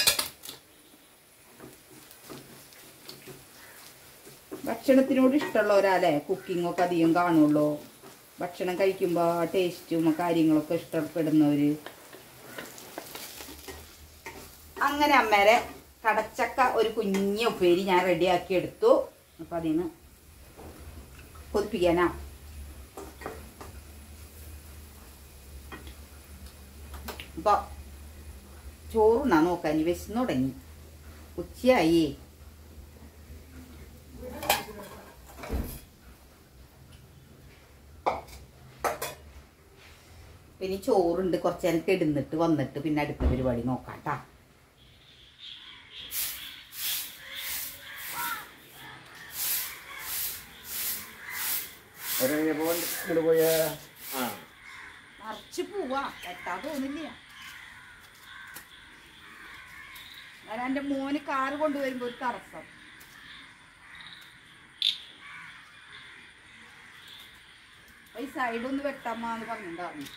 ഭക്ഷണത്തിനോട് ഇഷ്ടമുള്ളവരല്ലേ കുക്കിങ്ങൊക്കെ അധികം കാണുള്ളൂ ഭക്ഷണം കഴിക്കുമ്പോൾ ടേസ്റ്റും കാര്യങ്ങളൊക്കെ ഇഷ്ടപ്പെടുന്നവർ അങ്ങനെ അമ്മേരെ കടച്ചക്ക ഒരു കുഞ്ഞ് ഉപ്പേരി ഞാൻ റെഡിയാക്കി എടുത്തു അപ്പം അതിന് കൊതിപ്പിക്കാനാ അപ്പോൾ ചോറുണ്ണാ നോക്കാൻ ഇനി വിശന്നു തുടങ്ങി ഉച്ചയായി പിന്നെ ഈ ചോറുണ്ട് കുറച്ച് നേരം കിടന്നിട്ട് വന്നിട്ട് പിന്നെ അടുത്ത പരിപാടി നോക്കാം ട്ടാ ഇങ്ങോട്ട് പോയ ആ നിറച്ച് പോവാ എത്താ തോന്നില്ല ഞാൻ എൻ്റെ മോന് കാറ് കൊണ്ടുവരുമ്പോ ഒരു തടസ്സം അപ്പൊ ഈ സൈഡ് ഒന്ന് വെട്ടമ്മാന്ന് പറഞ്ഞിട്ടുണ്ടായിരുന്നു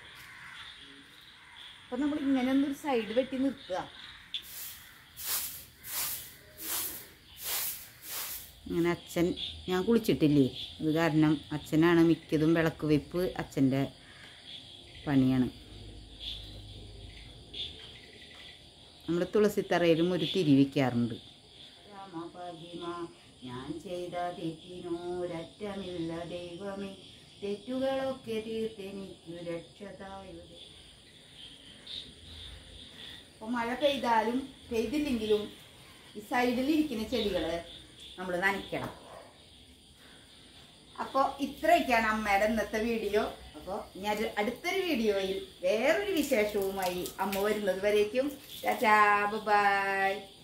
അപ്പൊ നമ്മൾ ഇങ്ങനെ ഒന്നൊരു സൈഡ് വെട്ടി നിർത്തുക അങ്ങനെ അച്ഛൻ ഞാൻ കുളിച്ചിട്ടില്ലേ അത് കാരണം അച്ഛനാണ് മിക്കതും വിളക്ക് വെപ്പ് അച്ഛൻ്റെ പണിയാണ് നമ്മുടെ തുളസിത്തറയിലും ഒരു തിരി വയ്ക്കാറുണ്ട് ഞാൻ ചെയ്ത തെറ്റിനോരറ്റമില്ല ദൈവമേ തെറ്റുകളൊക്കെ തീർത്തെനിക്കു രക്ഷതായുടെ അപ്പോൾ മഴ പെയ്താലും പെയ്തില്ലെങ്കിലും ഈ സൈഡിൽ ഇരിക്കുന്ന ചെടികൾ നമ്മൾ നനയ്ക്കണം അപ്പോൾ ഇത്രയൊക്കെയാണ് അമ്മയുടെ ഇന്നത്തെ വീഡിയോ അപ്പോൾ ഞാൻ അടുത്തൊരു വീഡിയോയിൽ വേറൊരു വിശേഷവുമായി അമ്മ വരുന്നത് വരേക്കും ടാറ്റാ ബൈ